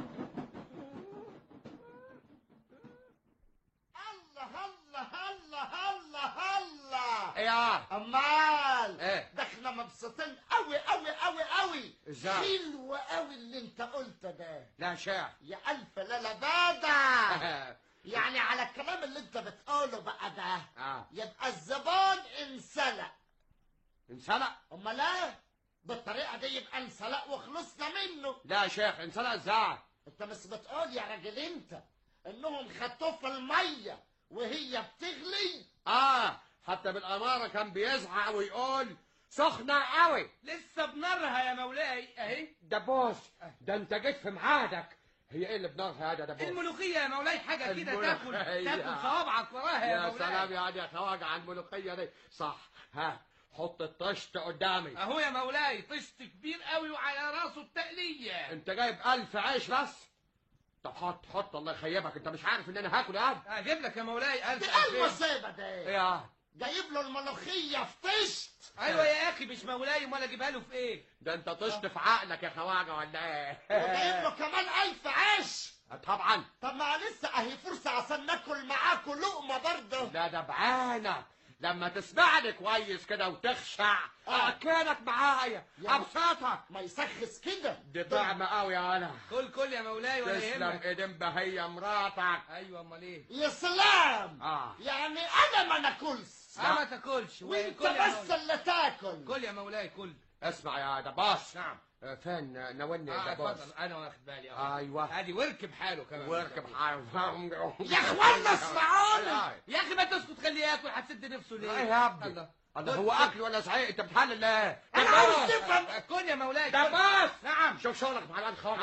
الله الله الله الله الله يا امال ايه ده احنا مبسوطين قوي قوي قوي قوي ازاي حلو قوي اللي انت قلته ده لا شاعر يا الف ليله بادة يعني على الكلام اللي انت بتقوله بقى ده اه يبقى الزبون انسلق انسلق امال ايه بالطريقه دي يبقى انسلق وخلصنا منه لا يا شيخ انسلق ازاي انت مش بتقول يا راجل انت انهم خدوه في الميه وهي بتغلي اه حتى بالاماره كان بيزعق ويقول سخنه قوي لسه بنارها يا مولاي اهي دبوس ده انت جيت في ميعادك هي ايه اللي بنارها يا دبوس الملوخية يا مولاي حاجة كده تاكل الملوخية. تاكل صوابعك وراها يا, يا مولاي سلام يا يا خواجه على الملوخيه دي صح ها حط الطشت قدامي اهو يا مولاي طشت كبير قوي وعلى راسه التقلية انت جايب ألف عيش بس طب حط حط الله يخيبك انت مش عارف ان انا هاكل يا عم هجيب لك يا مولاي ألف دي ألفين المصيبه ده يا جايب له الملوخيه في طشت ايوه يا اخي مش مولاي امال اجيبها له في ايه ده انت طشت في عقلك يا خواجه ولا ايه وجايب له كمان الف عيش طبعا طب ما لسه اهي فرصه عشان ناكل معاكم لقمه برضه لا ده بعانك لما تسمعني كويس كده وتخشع اكلك معايا يا- ابسطك ما يسخس كده دي طعمه قوي يا انا كل كل يا مولاي ولا تسلم يهمك ايدين بهية مراتك ايوه امال ايه يا سلام اه يعني انا ما ناكلش اه ما تاكلش وانت كل يا بس مولاي. اللي تاكل كل يا مولاي كل اسمع يا دباس نعم آه، فين ناولني آه، يا باص اتفضل انا واخد بالي آه. ايوه ادي وركب حاله كمان واركب حاله يا اخوانا اسمعوني يا اخي ما تسكت خليه ياكل هتسد نفسه ليه ايه يا ابني الله الله هو اكل ولا صحيح انت بتحلل ايه انا عاوز تفهم كن يا مولاي ده كن. باص نعم شوف شغلك مع الان خالص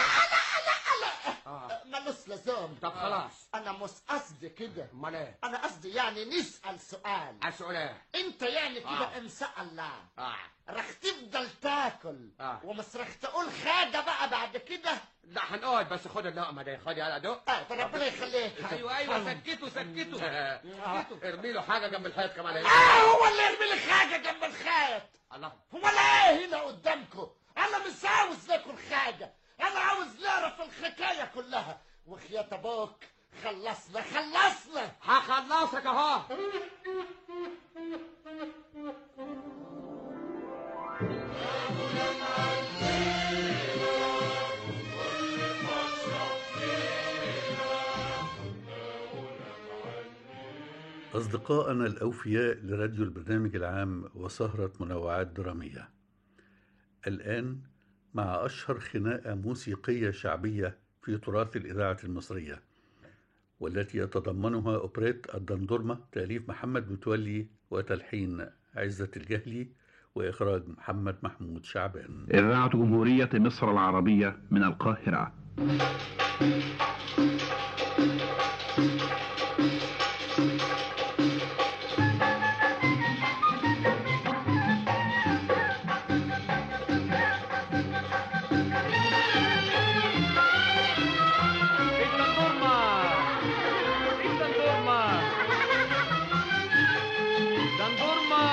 ملوش لزوم طب خلاص انا مش قصدي كده امال ايه انا قصدي يعني نسال سؤال السؤال ايه انت يعني كده آه. ان شاء الله اه رح تفضل تاكل آه. ومش رح تقول حاجه بقى بعد كده لا هنقعد بس خد اللقمه دي خد يلا دق اه ده ربنا يخليك ايوه ايوه سكته سكته ارمي له حاجه جنب الحيط كمان اه هو اللي يرمي لك حاجه جنب الخيط الله هو لا ايه هنا قدامكم انا مش عاوز ناكل حاجه انا عاوز نعرف الحكايه كلها وخيات ابوك خلصنا خلصنا هخلصك اهو أصدقائنا الأوفياء لراديو البرنامج العام وسهرة منوعات درامية الآن مع أشهر خناقة موسيقية شعبية في تراث الإذاعة المصرية والتي يتضمنها أوبريت الدندورمة تأليف محمد متولي وتلحين عزة الجهلي وإخراج محمد محمود شعبان إذاعة جمهورية مصر العربية من القاهرة الدندورما الدندورما دندورما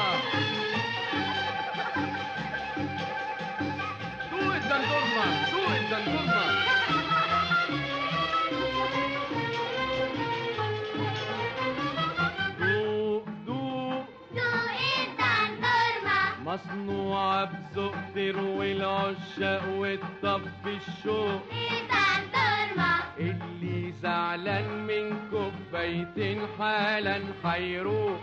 دوق الدندورما دوق الدندورما دوق دوق مصنوعة بذوق تروي العشاق وتطفي الشوق اللي زعلان من كوبايتين حالا حيروح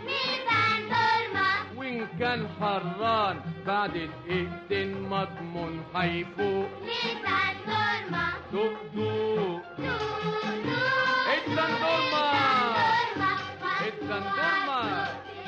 وان كان حران بعد دقيقتين مضمون حيفوق دوق دوق الدندورما الدندورما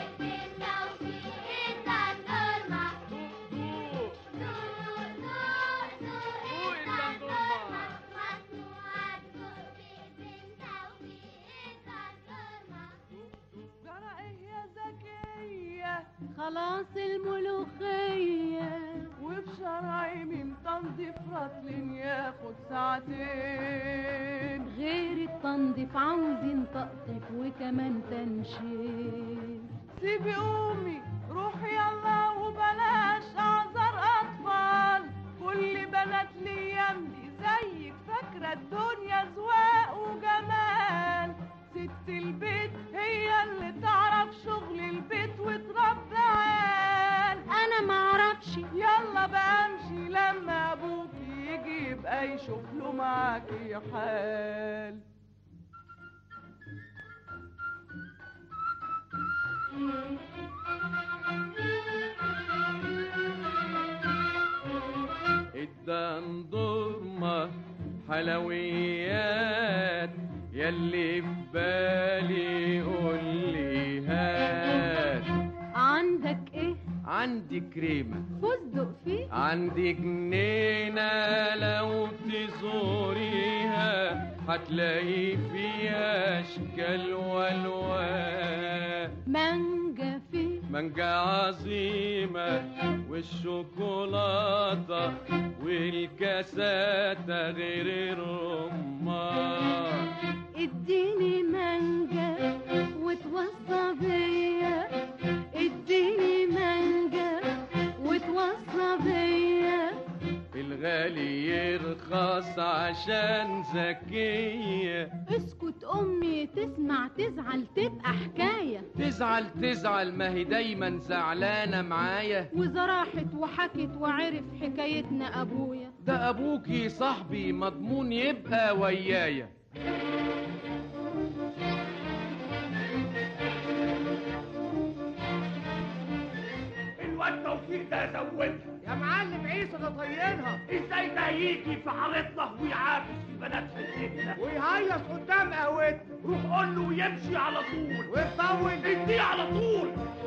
خلاص الملوخية وفي شرعي من تنظيف رطل ياخد ساعتين غير التنظيف عاوزين تقطيف وكمان تنشيف سيبي قومي روحي يلا وبلاش اعذر اطفال كل بنات ليام دي زيك فاكرة الدنيا زواق وجمال ست البيت هي اللي تعرف شغل البيت وتربي عيال انا معرفش يلا بقى امشي لما ابوك يجي يبقى يشوف له معاكي حال الدندورما حلويات يلي في بالي قول لي هات عندك ايه عندي كريمة فستق فيه عندي جنينة لو تزوريها هتلاقي فيها أشكال والوان مانجا فيه مانجا عظيمة والشوكولاتة والكاساتة غير الرمان اديني مانجا وتوصى بيا اديني مانجا وتوصى بيا الغالي يرخص عشان ذكية اسكت امي تسمع تزعل تبقى حكاية تزعل تزعل ما هي دايما زعلانة معايا وإذا راحت وحكت وعرف حكايتنا ابويا ده أبوكي صاحبي مضمون يبقى ويايا الواد توفيق ده زودها يا معلم عيسى ده طينها ازاي ده يجي في حارتنا ويعاكس في بنات حتتنا ويهيص قدام قهوتنا روح قول له ويمشي على طول ويطول اديه على طول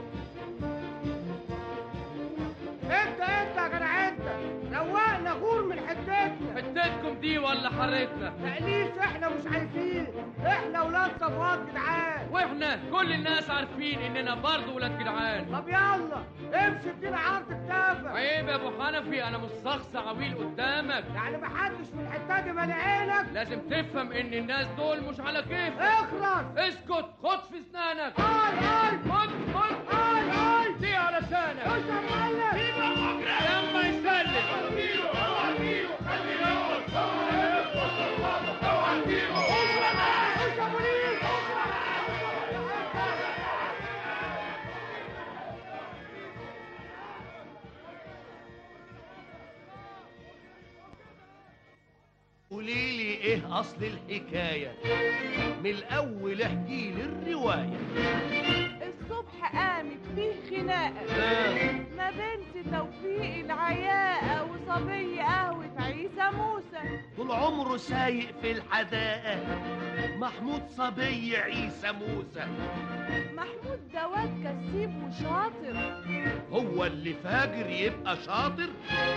انت انت يا جدع انت روقنا غور من حتتنا حتتكم دي ولا حارتنا تأليف احنا مش عايزين احنا ولاد صفوات جدعان واحنا كل الناس عارفين اننا برضه ولاد جدعان طب يلا امشي ادينا عرض كتافك عيب يا ابو حنفي انا مش شخص عويل قدامك يعني محدش من الحته دي مالي عينك لازم تفهم ان الناس دول مش على كيفك اخرس اسكت خد في اسنانك اي اي خد خد اي اي دي على لسانك خش يا معلم لما يسلم خش يا بوليس قولي لي ايه اصل الحكايه من الاول احكي لي الروايه الصبح قامت فيه خناقة آه. ما بنت توفيق العياقة وصبي قهوة عيسى موسى طول عمره سايق في الحدائق محمود صبي عيسى موسى محمود ده واد كسيب وشاطر هو اللي فاجر يبقى شاطر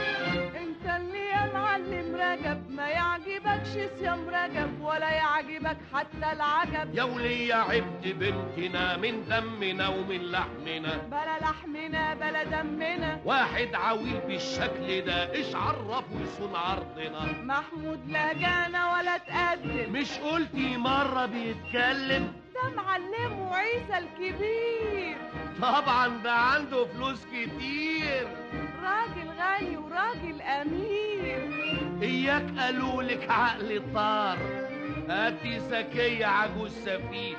انت اللي يا معلم رجب ما يعجبكش صيام رجب ولا يعجبك حتى العجب يا ولي عبد بنتنا من دمنا ومن لحمنا بلا لحمنا بلا دمنا واحد عويل بالشكل ده ايش عرفه يصون عرضنا محمود لا جانا ولا تقدم مش قلتي مرة بيتكلم ده معلمه عيسى الكبير طبعا ده عنده فلوس كتير راجل غني وراجل امير اياك قالوا لك عقل طار هاتي ذكية عجوز سفيه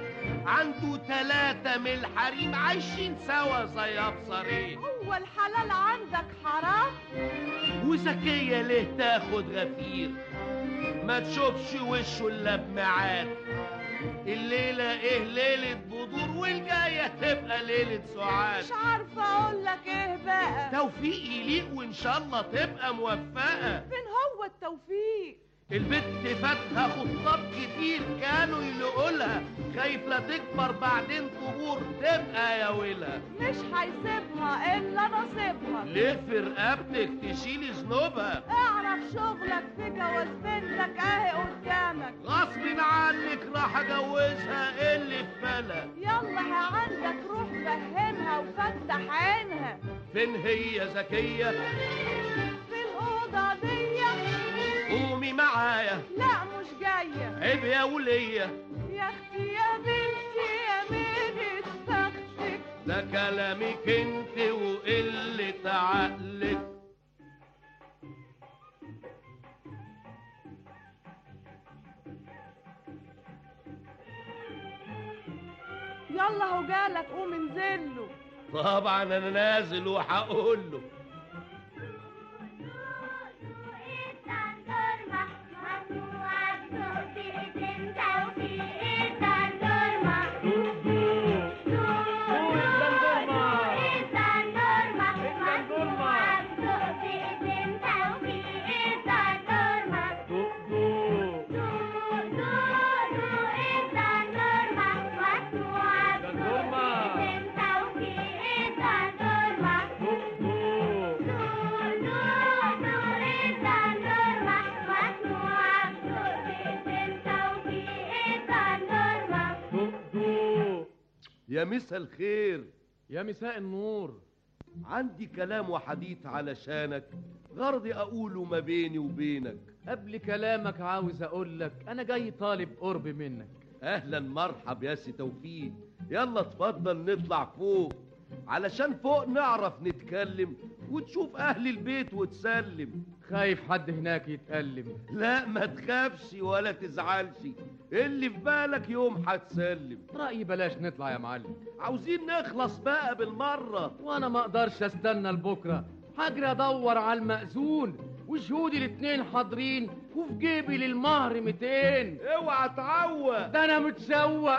عنده تلاتة من الحريم عايشين سوا زي ابصرين هو الحلال عندك حرام وذكية ليه تاخد غفير ما تشوفش وشه الا بميعاد الليلة ايه ليلة بدور والجاية تبقى ليلة سعاد مش عارفة اقول لك ايه بقى توفيق يليق وان شاء الله تبقى موفقة فين هو التوفيق البت فاتها خطاب كتير كانوا يلقوا لها خايف لا تكبر بعدين تبور تبقى يا ويلها مش هيسيبها الا نصيبها ليه في رقبتك تشيلي ذنوبها اعرف شغلك في جواز بنتك اهي قدامك غصب عنك راح اجوزها اللي في بالها يلا ها عندك روح فهمها وفتح عينها فين هي ذكية في الأوضة دي قومي معايا لا مش جاية عيب يا ولية يا اختي يا بنتي يا ميدة بختك ده كلامك انت وقلة عقلك يلا هو جالك قوم انزله طبعا انا نازل وهقول له يا مسا الخير يا مساء النور عندي كلام وحديث علشانك غرضي اقوله ما بيني وبينك قبل كلامك عاوز اقول لك انا جاي طالب قرب منك اهلا مرحب يا سي توفيق يلا اتفضل نطلع فوق علشان فوق نعرف نتكلم وتشوف اهل البيت وتسلم خايف حد هناك يتألم لا ما تخافش ولا تزعلش اللي في بالك يوم هتسلم رأيي بلاش نطلع يا معلم عاوزين نخلص بقى بالمرة وانا ما اقدرش استنى لبكرة هجري ادور على المأذون وشهودي الاتنين حاضرين وفي جيبي للمهر 200 اوعى تعوق ده انا متشوق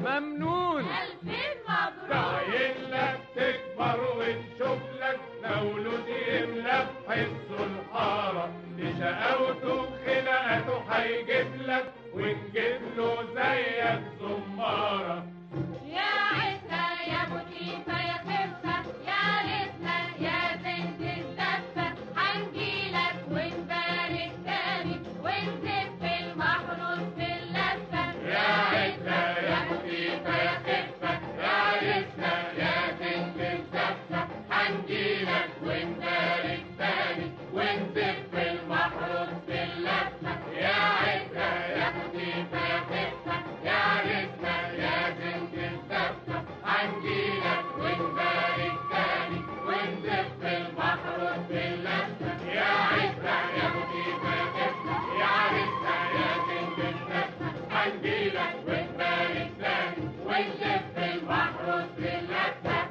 ممنون ألفين مبروك داعين لك تكبر ونشوف لك مولود يملى بحسه الحارة لشقاوته خلقته هيجيب لك ونجيب له زيك زمارة يا عزة يا متيفة يا خفة يا ريتنا يا بنت الزفة هنجيلك ونبارك تاني ونزف المحروس في اللفة يا عزة يا مخيفة يا خفة يا ريتنا يا بنت الزفة هنجيلك ونبارك تاني ونزف المحروس في اللفة يا عزة يا مخيفة يا خفة يا ريتنا يا بنت الزفة هنجيلك ونبارك تاني ونزف المحروس في اللفة يا عزة يا مخيفة يا خفة يا ريتنا يا بنت الزفة هنجيلك ونبارك تاني ونزف المحروس في اللفة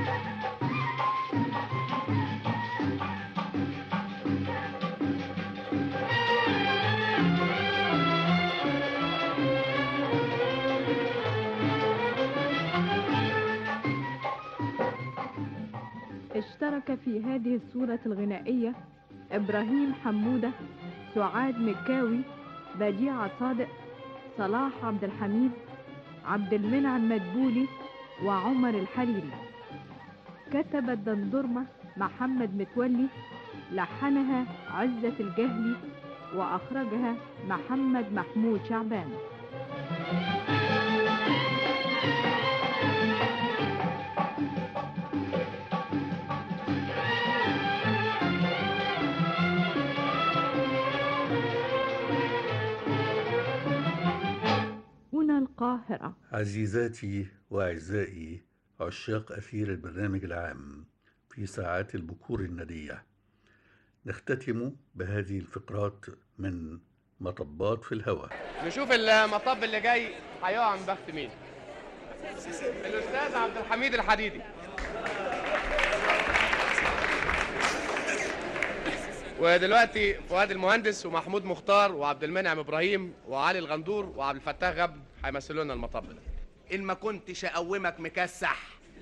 اشترك في هذه الصورة الغنائية إبراهيم حمودة سعاد مكاوي بديعة صادق صلاح عبد الحميد عبد المنعم مدبولي وعمر الحريري كتب الدندرمة محمد متولي لحنها عزة الجهلي وأخرجها محمد محمود شعبان هنا القاهرة عزيزاتي وأعزائي عشاق أثير البرنامج العام في ساعات البكور الندية نختتم بهذه الفقرات من مطبات في الهواء نشوف المطب اللي جاي هيقع من بخت مين الاستاذ عبد الحميد الحديدي ودلوقتي فؤاد المهندس ومحمود مختار وعبد المنعم ابراهيم وعلي الغندور وعبد الفتاح غبن هيمثلوا لنا المطب ده ان ما كنتش اقومك مكسح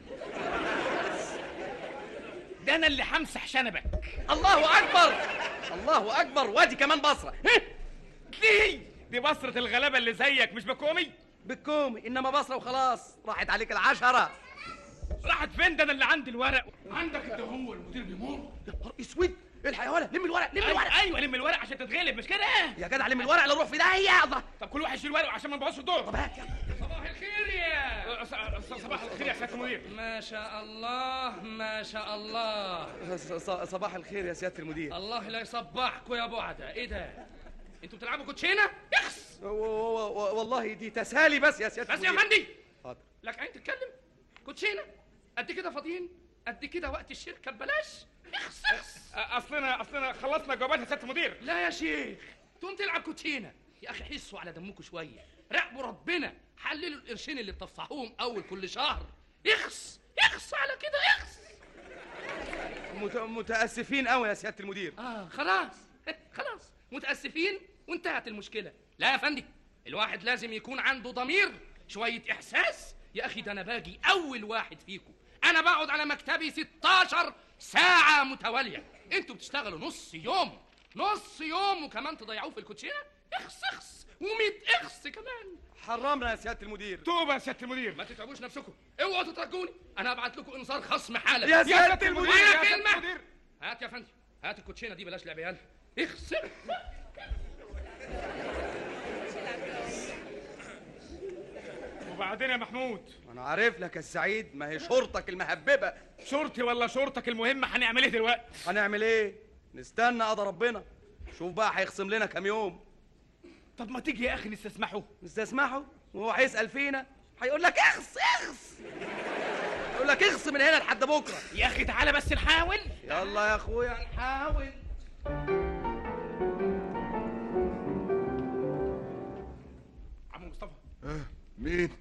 ده انا اللي همسح شنبك الله اكبر الله اكبر وادي كمان بصره ليه دي بصرة الغلابة اللي زيك مش بكومي بكومي انما بصره وخلاص راحت عليك العشره راحت فين ده انا اللي عندي الورق عندك انت هو المدير بيمر يا نهار اسود الحق يا ولد لم الورق لم الورق ايوه لم الورق عشان تتغلب مش كده يا جدع لم الورق لا روح في داهيه الله طب كل واحد يشيل ورقه عشان ما نبوظش الدور طب هات يلا صباح الخير يا صباح الخير يا سياده المدير ما شاء الله ما شاء الله صباح الخير يا سياده المدير الله لا يصبحكوا يا بعدة ايه ده انتوا بتلعبوا كوتشينه يخس والله دي تسالي بس يا سياده بس يا المدير فندي حاضر لك عين تتكلم كوتشينه قد كده فاضيين قد كده وقت الشركه ببلاش يخس يخس اصلنا اصلنا خلصنا جوابات يا سياده المدير لا يا شيخ تقوم تلعب كوتشينه يا اخي حسوا على دمكم شويه راقبوا ربنا حللوا القرشين اللي بتدفعوهم اول كل شهر يخس يخس على كده يخس مت... متاسفين قوي يا سياده المدير اه خلاص خلاص متاسفين وانتهت المشكله لا يا فندم الواحد لازم يكون عنده ضمير شويه احساس يا اخي ده انا باجي اول واحد فيكم انا بقعد على مكتبي 16 ساعه متواليه انتوا بتشتغلوا نص يوم نص يوم وكمان تضيعوه في الكوتشينه اخس اخس و100 اخس كمان حرمنا يا سياده المدير توبه يا سياده المدير ما تتعبوش نفسكم اوعوا تترجوني انا هبعت لكم انذار خصم حالا يا سيادة المدير، ولا يا سيادة كلمة. المدير. هات يا فندم هات الكوتشينه دي بلاش لعب عيال اخس وبعدين يا محمود انا عارف لك يا السعيد ما هي شرطك المهببه شرطي ولا شرطك المهم هنعمل ايه دلوقتي هنعمل ايه نستنى قضى ربنا شوف بقى هيخصم لنا كام يوم طب ما تيجي يا اخي نستسمحه نستسمحه وهو هيسال فينا هيقول لك اخص اخص يقول لك اخص من هنا لحد بكره يا اخي تعالى بس نحاول يلا يا اخويا نحاول عم مصطفى مين؟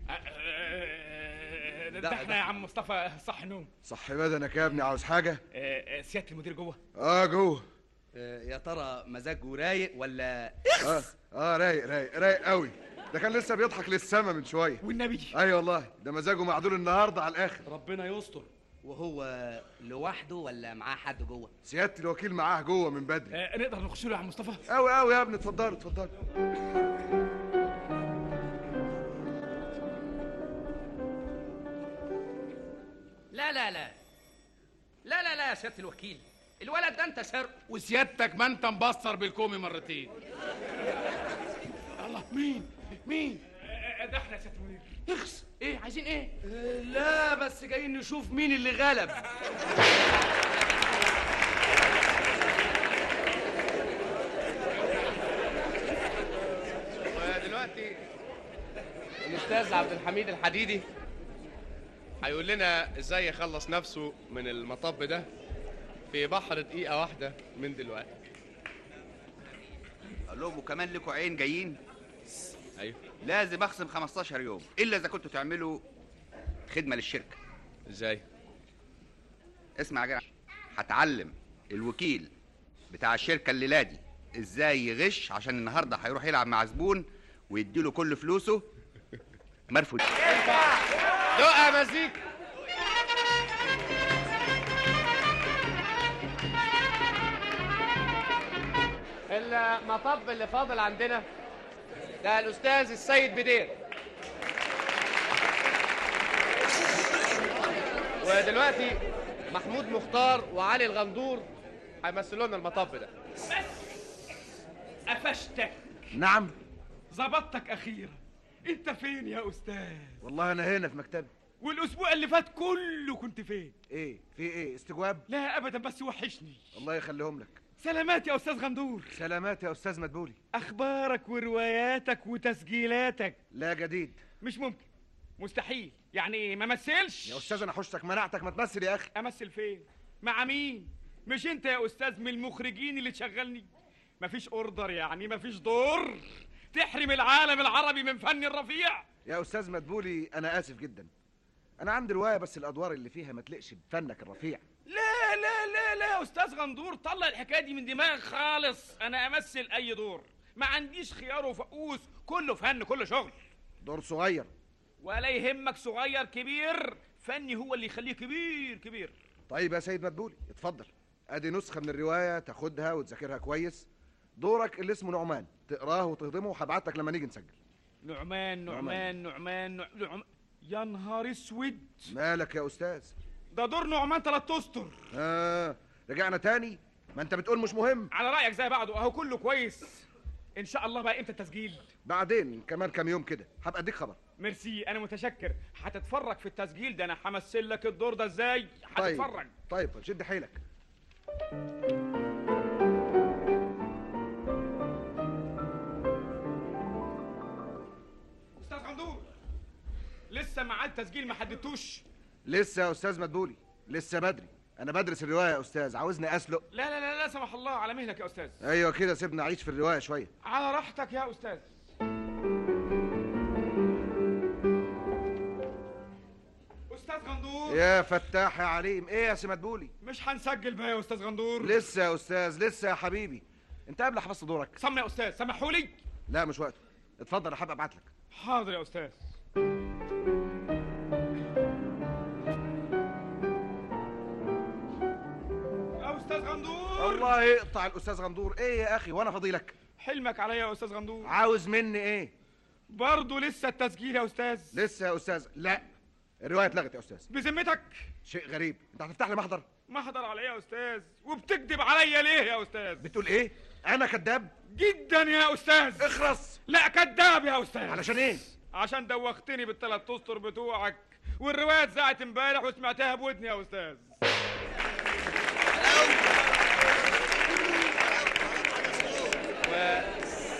ده احنا يا عم مصطفى صح نوم صح بدنك يا ابني عاوز حاجة؟ آه، آه، سياده المدير جوه اه جوه آه، يا ترى مزاجه رايق ولا اه اه رايق رايق رايق قوي ده كان لسه بيضحك للسما من شويه والنبي اي والله ده مزاجه معدول النهارده على الاخر ربنا يستر وهو لوحده ولا معاه حد جوه سياده الوكيل معاه جوه من بدري آه نقدر نخش له يا عم مصطفى قوي قوي يا ابني اتفضلوا اتفضلوا لا لا لا لا لا لا يا سياده الوكيل الولد ده انت سرق وسيادتك ما انت مبصر بالكومي مرتين الله مين مين آه، ده احنا يا سياده المدير اخس ايه عايزين ايه لا بس جايين نشوف مين اللي غلب ودلوقتي الاستاذ عبد الحميد الحديدي هيقول لنا ازاي يخلص نفسه من المطب ده في بحر دقيقة واحدة من دلوقتي قال لهم وكمان لكم عين جايين ايوه لازم اخصم 15 يوم الا اذا كنتوا تعملوا خدمه للشركه ازاي اسمع يا جدع هتعلم الوكيل بتاع الشركه الليله دي ازاي يغش عشان النهارده هيروح يلعب مع زبون ويديله كل فلوسه مرفوض دقة مزيكا المطب اللي فاضل عندنا ده الاستاذ السيد بدير ودلوقتي محمود مختار وعلي الغندور هيمثلوا لنا المطب ده قفشتك نعم ظبطتك اخيرا انت فين يا استاذ والله انا هنا في مكتبي والاسبوع اللي فات كله كنت فين ايه في ايه استجواب لا ابدا بس وحشني الله يخليهم لك سلامات يا استاذ غندور سلامات يا استاذ مدبولي اخبارك ورواياتك وتسجيلاتك لا جديد مش ممكن مستحيل يعني ما مثلش يا استاذ انا حشتك منعتك ما تمثل يا اخي امثل فين مع مين مش انت يا استاذ من المخرجين اللي تشغلني مفيش اوردر يعني مفيش دور تحرم العالم العربي من فن الرفيع يا استاذ مدبولي انا اسف جدا انا عندي روايه بس الادوار اللي فيها ما تليقش بفنك الرفيع لا لا لا لا يا استاذ غندور طلع الحكايه دي من دماغك خالص انا امثل اي دور ما عنديش خيار وفقوس كله فن كله شغل دور صغير ولا يهمك صغير كبير فني هو اللي يخليه كبير كبير طيب يا سيد مدبولي اتفضل ادي نسخه من الروايه تاخدها وتذاكرها كويس دورك اللي اسمه نعمان تقراه وتهضمه وهبعت لك لما نيجي نسجل نعمان نعمان نعمان نعمان, نعمان. يا نهار اسود مالك يا استاذ ده دور نعمان تلات اسطر اه رجعنا تاني ما انت بتقول مش مهم على رايك زي بعضه اهو كله كويس ان شاء الله بقى امتى التسجيل بعدين كمان كام يوم كده هبقى اديك خبر ميرسي انا متشكر هتتفرج في التسجيل ده انا همثل لك الدور ده ازاي طيب هتتفرج طيب شد حيلك استاذ غندور لسه ميعاد تسجيل ما حددتوش لسه يا استاذ مدبولي لسه بدري انا بدرس الروايه يا استاذ عاوزني اسلق لا لا لا لا سمح الله على مهلك يا استاذ ايوه كده سيبنا اعيش في الروايه شويه على راحتك يا استاذ استاذ غندور يا فتاح يا عليم ايه يا سي مدبولي مش هنسجل بقى يا استاذ غندور لسه يا استاذ لسه يا حبيبي انت قبل حفظت دورك سمع يا استاذ سمحوا لي لا مش وقته اتفضل انا هبقى ابعت لك حاضر يا استاذ يا استاذ غندور الله يقطع الاستاذ غندور ايه يا اخي وانا فضيلك حلمك عليا يا استاذ غندور عاوز مني ايه برضه لسه التسجيل يا استاذ لسه يا استاذ لا الروايه اتلغت يا استاذ بذمتك شيء غريب انت هتفتح لي محضر محضر عليا يا استاذ وبتكذب عليا ليه يا استاذ بتقول ايه انا كذاب جدا يا استاذ اخرس لا كذاب يا استاذ علشان ايه عشان دوختني بالثلاث اسطر بتوعك والروايه اتذاعت امبارح وسمعتها بودني يا استاذ و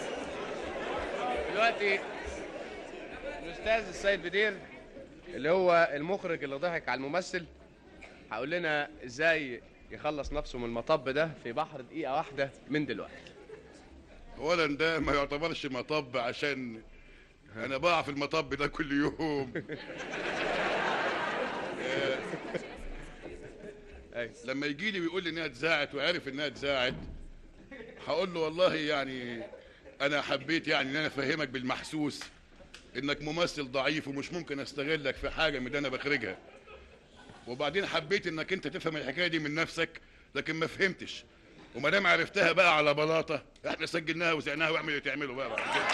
دلوقتي الاستاذ السيد بدير اللي هو المخرج اللي ضحك على الممثل هيقول لنا ازاي يخلص نفسه من المطب ده في بحر دقيقه واحده من دلوقتي اولا ده ما يعتبرش مطب عشان انا بقع في المطب ده كل يوم آه، لما يجي لي ويقول لي انها اتذاعت وعارف انها اتذاعت هقول له والله يعني انا حبيت يعني ان انا افهمك بالمحسوس انك ممثل ضعيف ومش ممكن استغلك في حاجه من اللي انا بخرجها وبعدين حبيت انك انت تفهم الحكايه دي من نفسك لكن ما فهمتش وما دام عرفتها بقى على بلاطه احنا سجلناها وزعناها واعمل اللي تعمله بقى بعد كده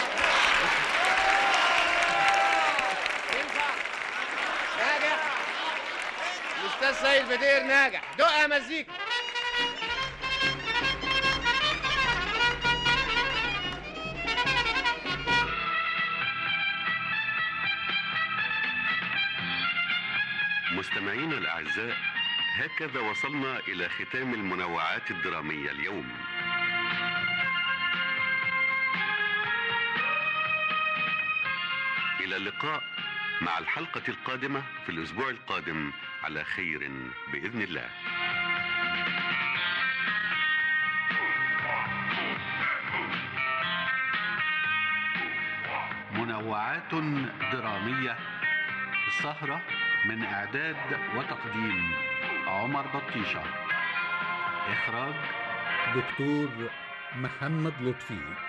ناجح الاستاذ سيد بدير ناجح دق يا مزيكا مستمعينا الأعزاء هكذا وصلنا إلى ختام المنوعات الدرامية اليوم إلى اللقاء مع الحلقة القادمة في الأسبوع القادم على خير بإذن الله منوعات درامية السهرة من إعداد وتقديم عمر بطيشة إخراج دكتور محمد لطفي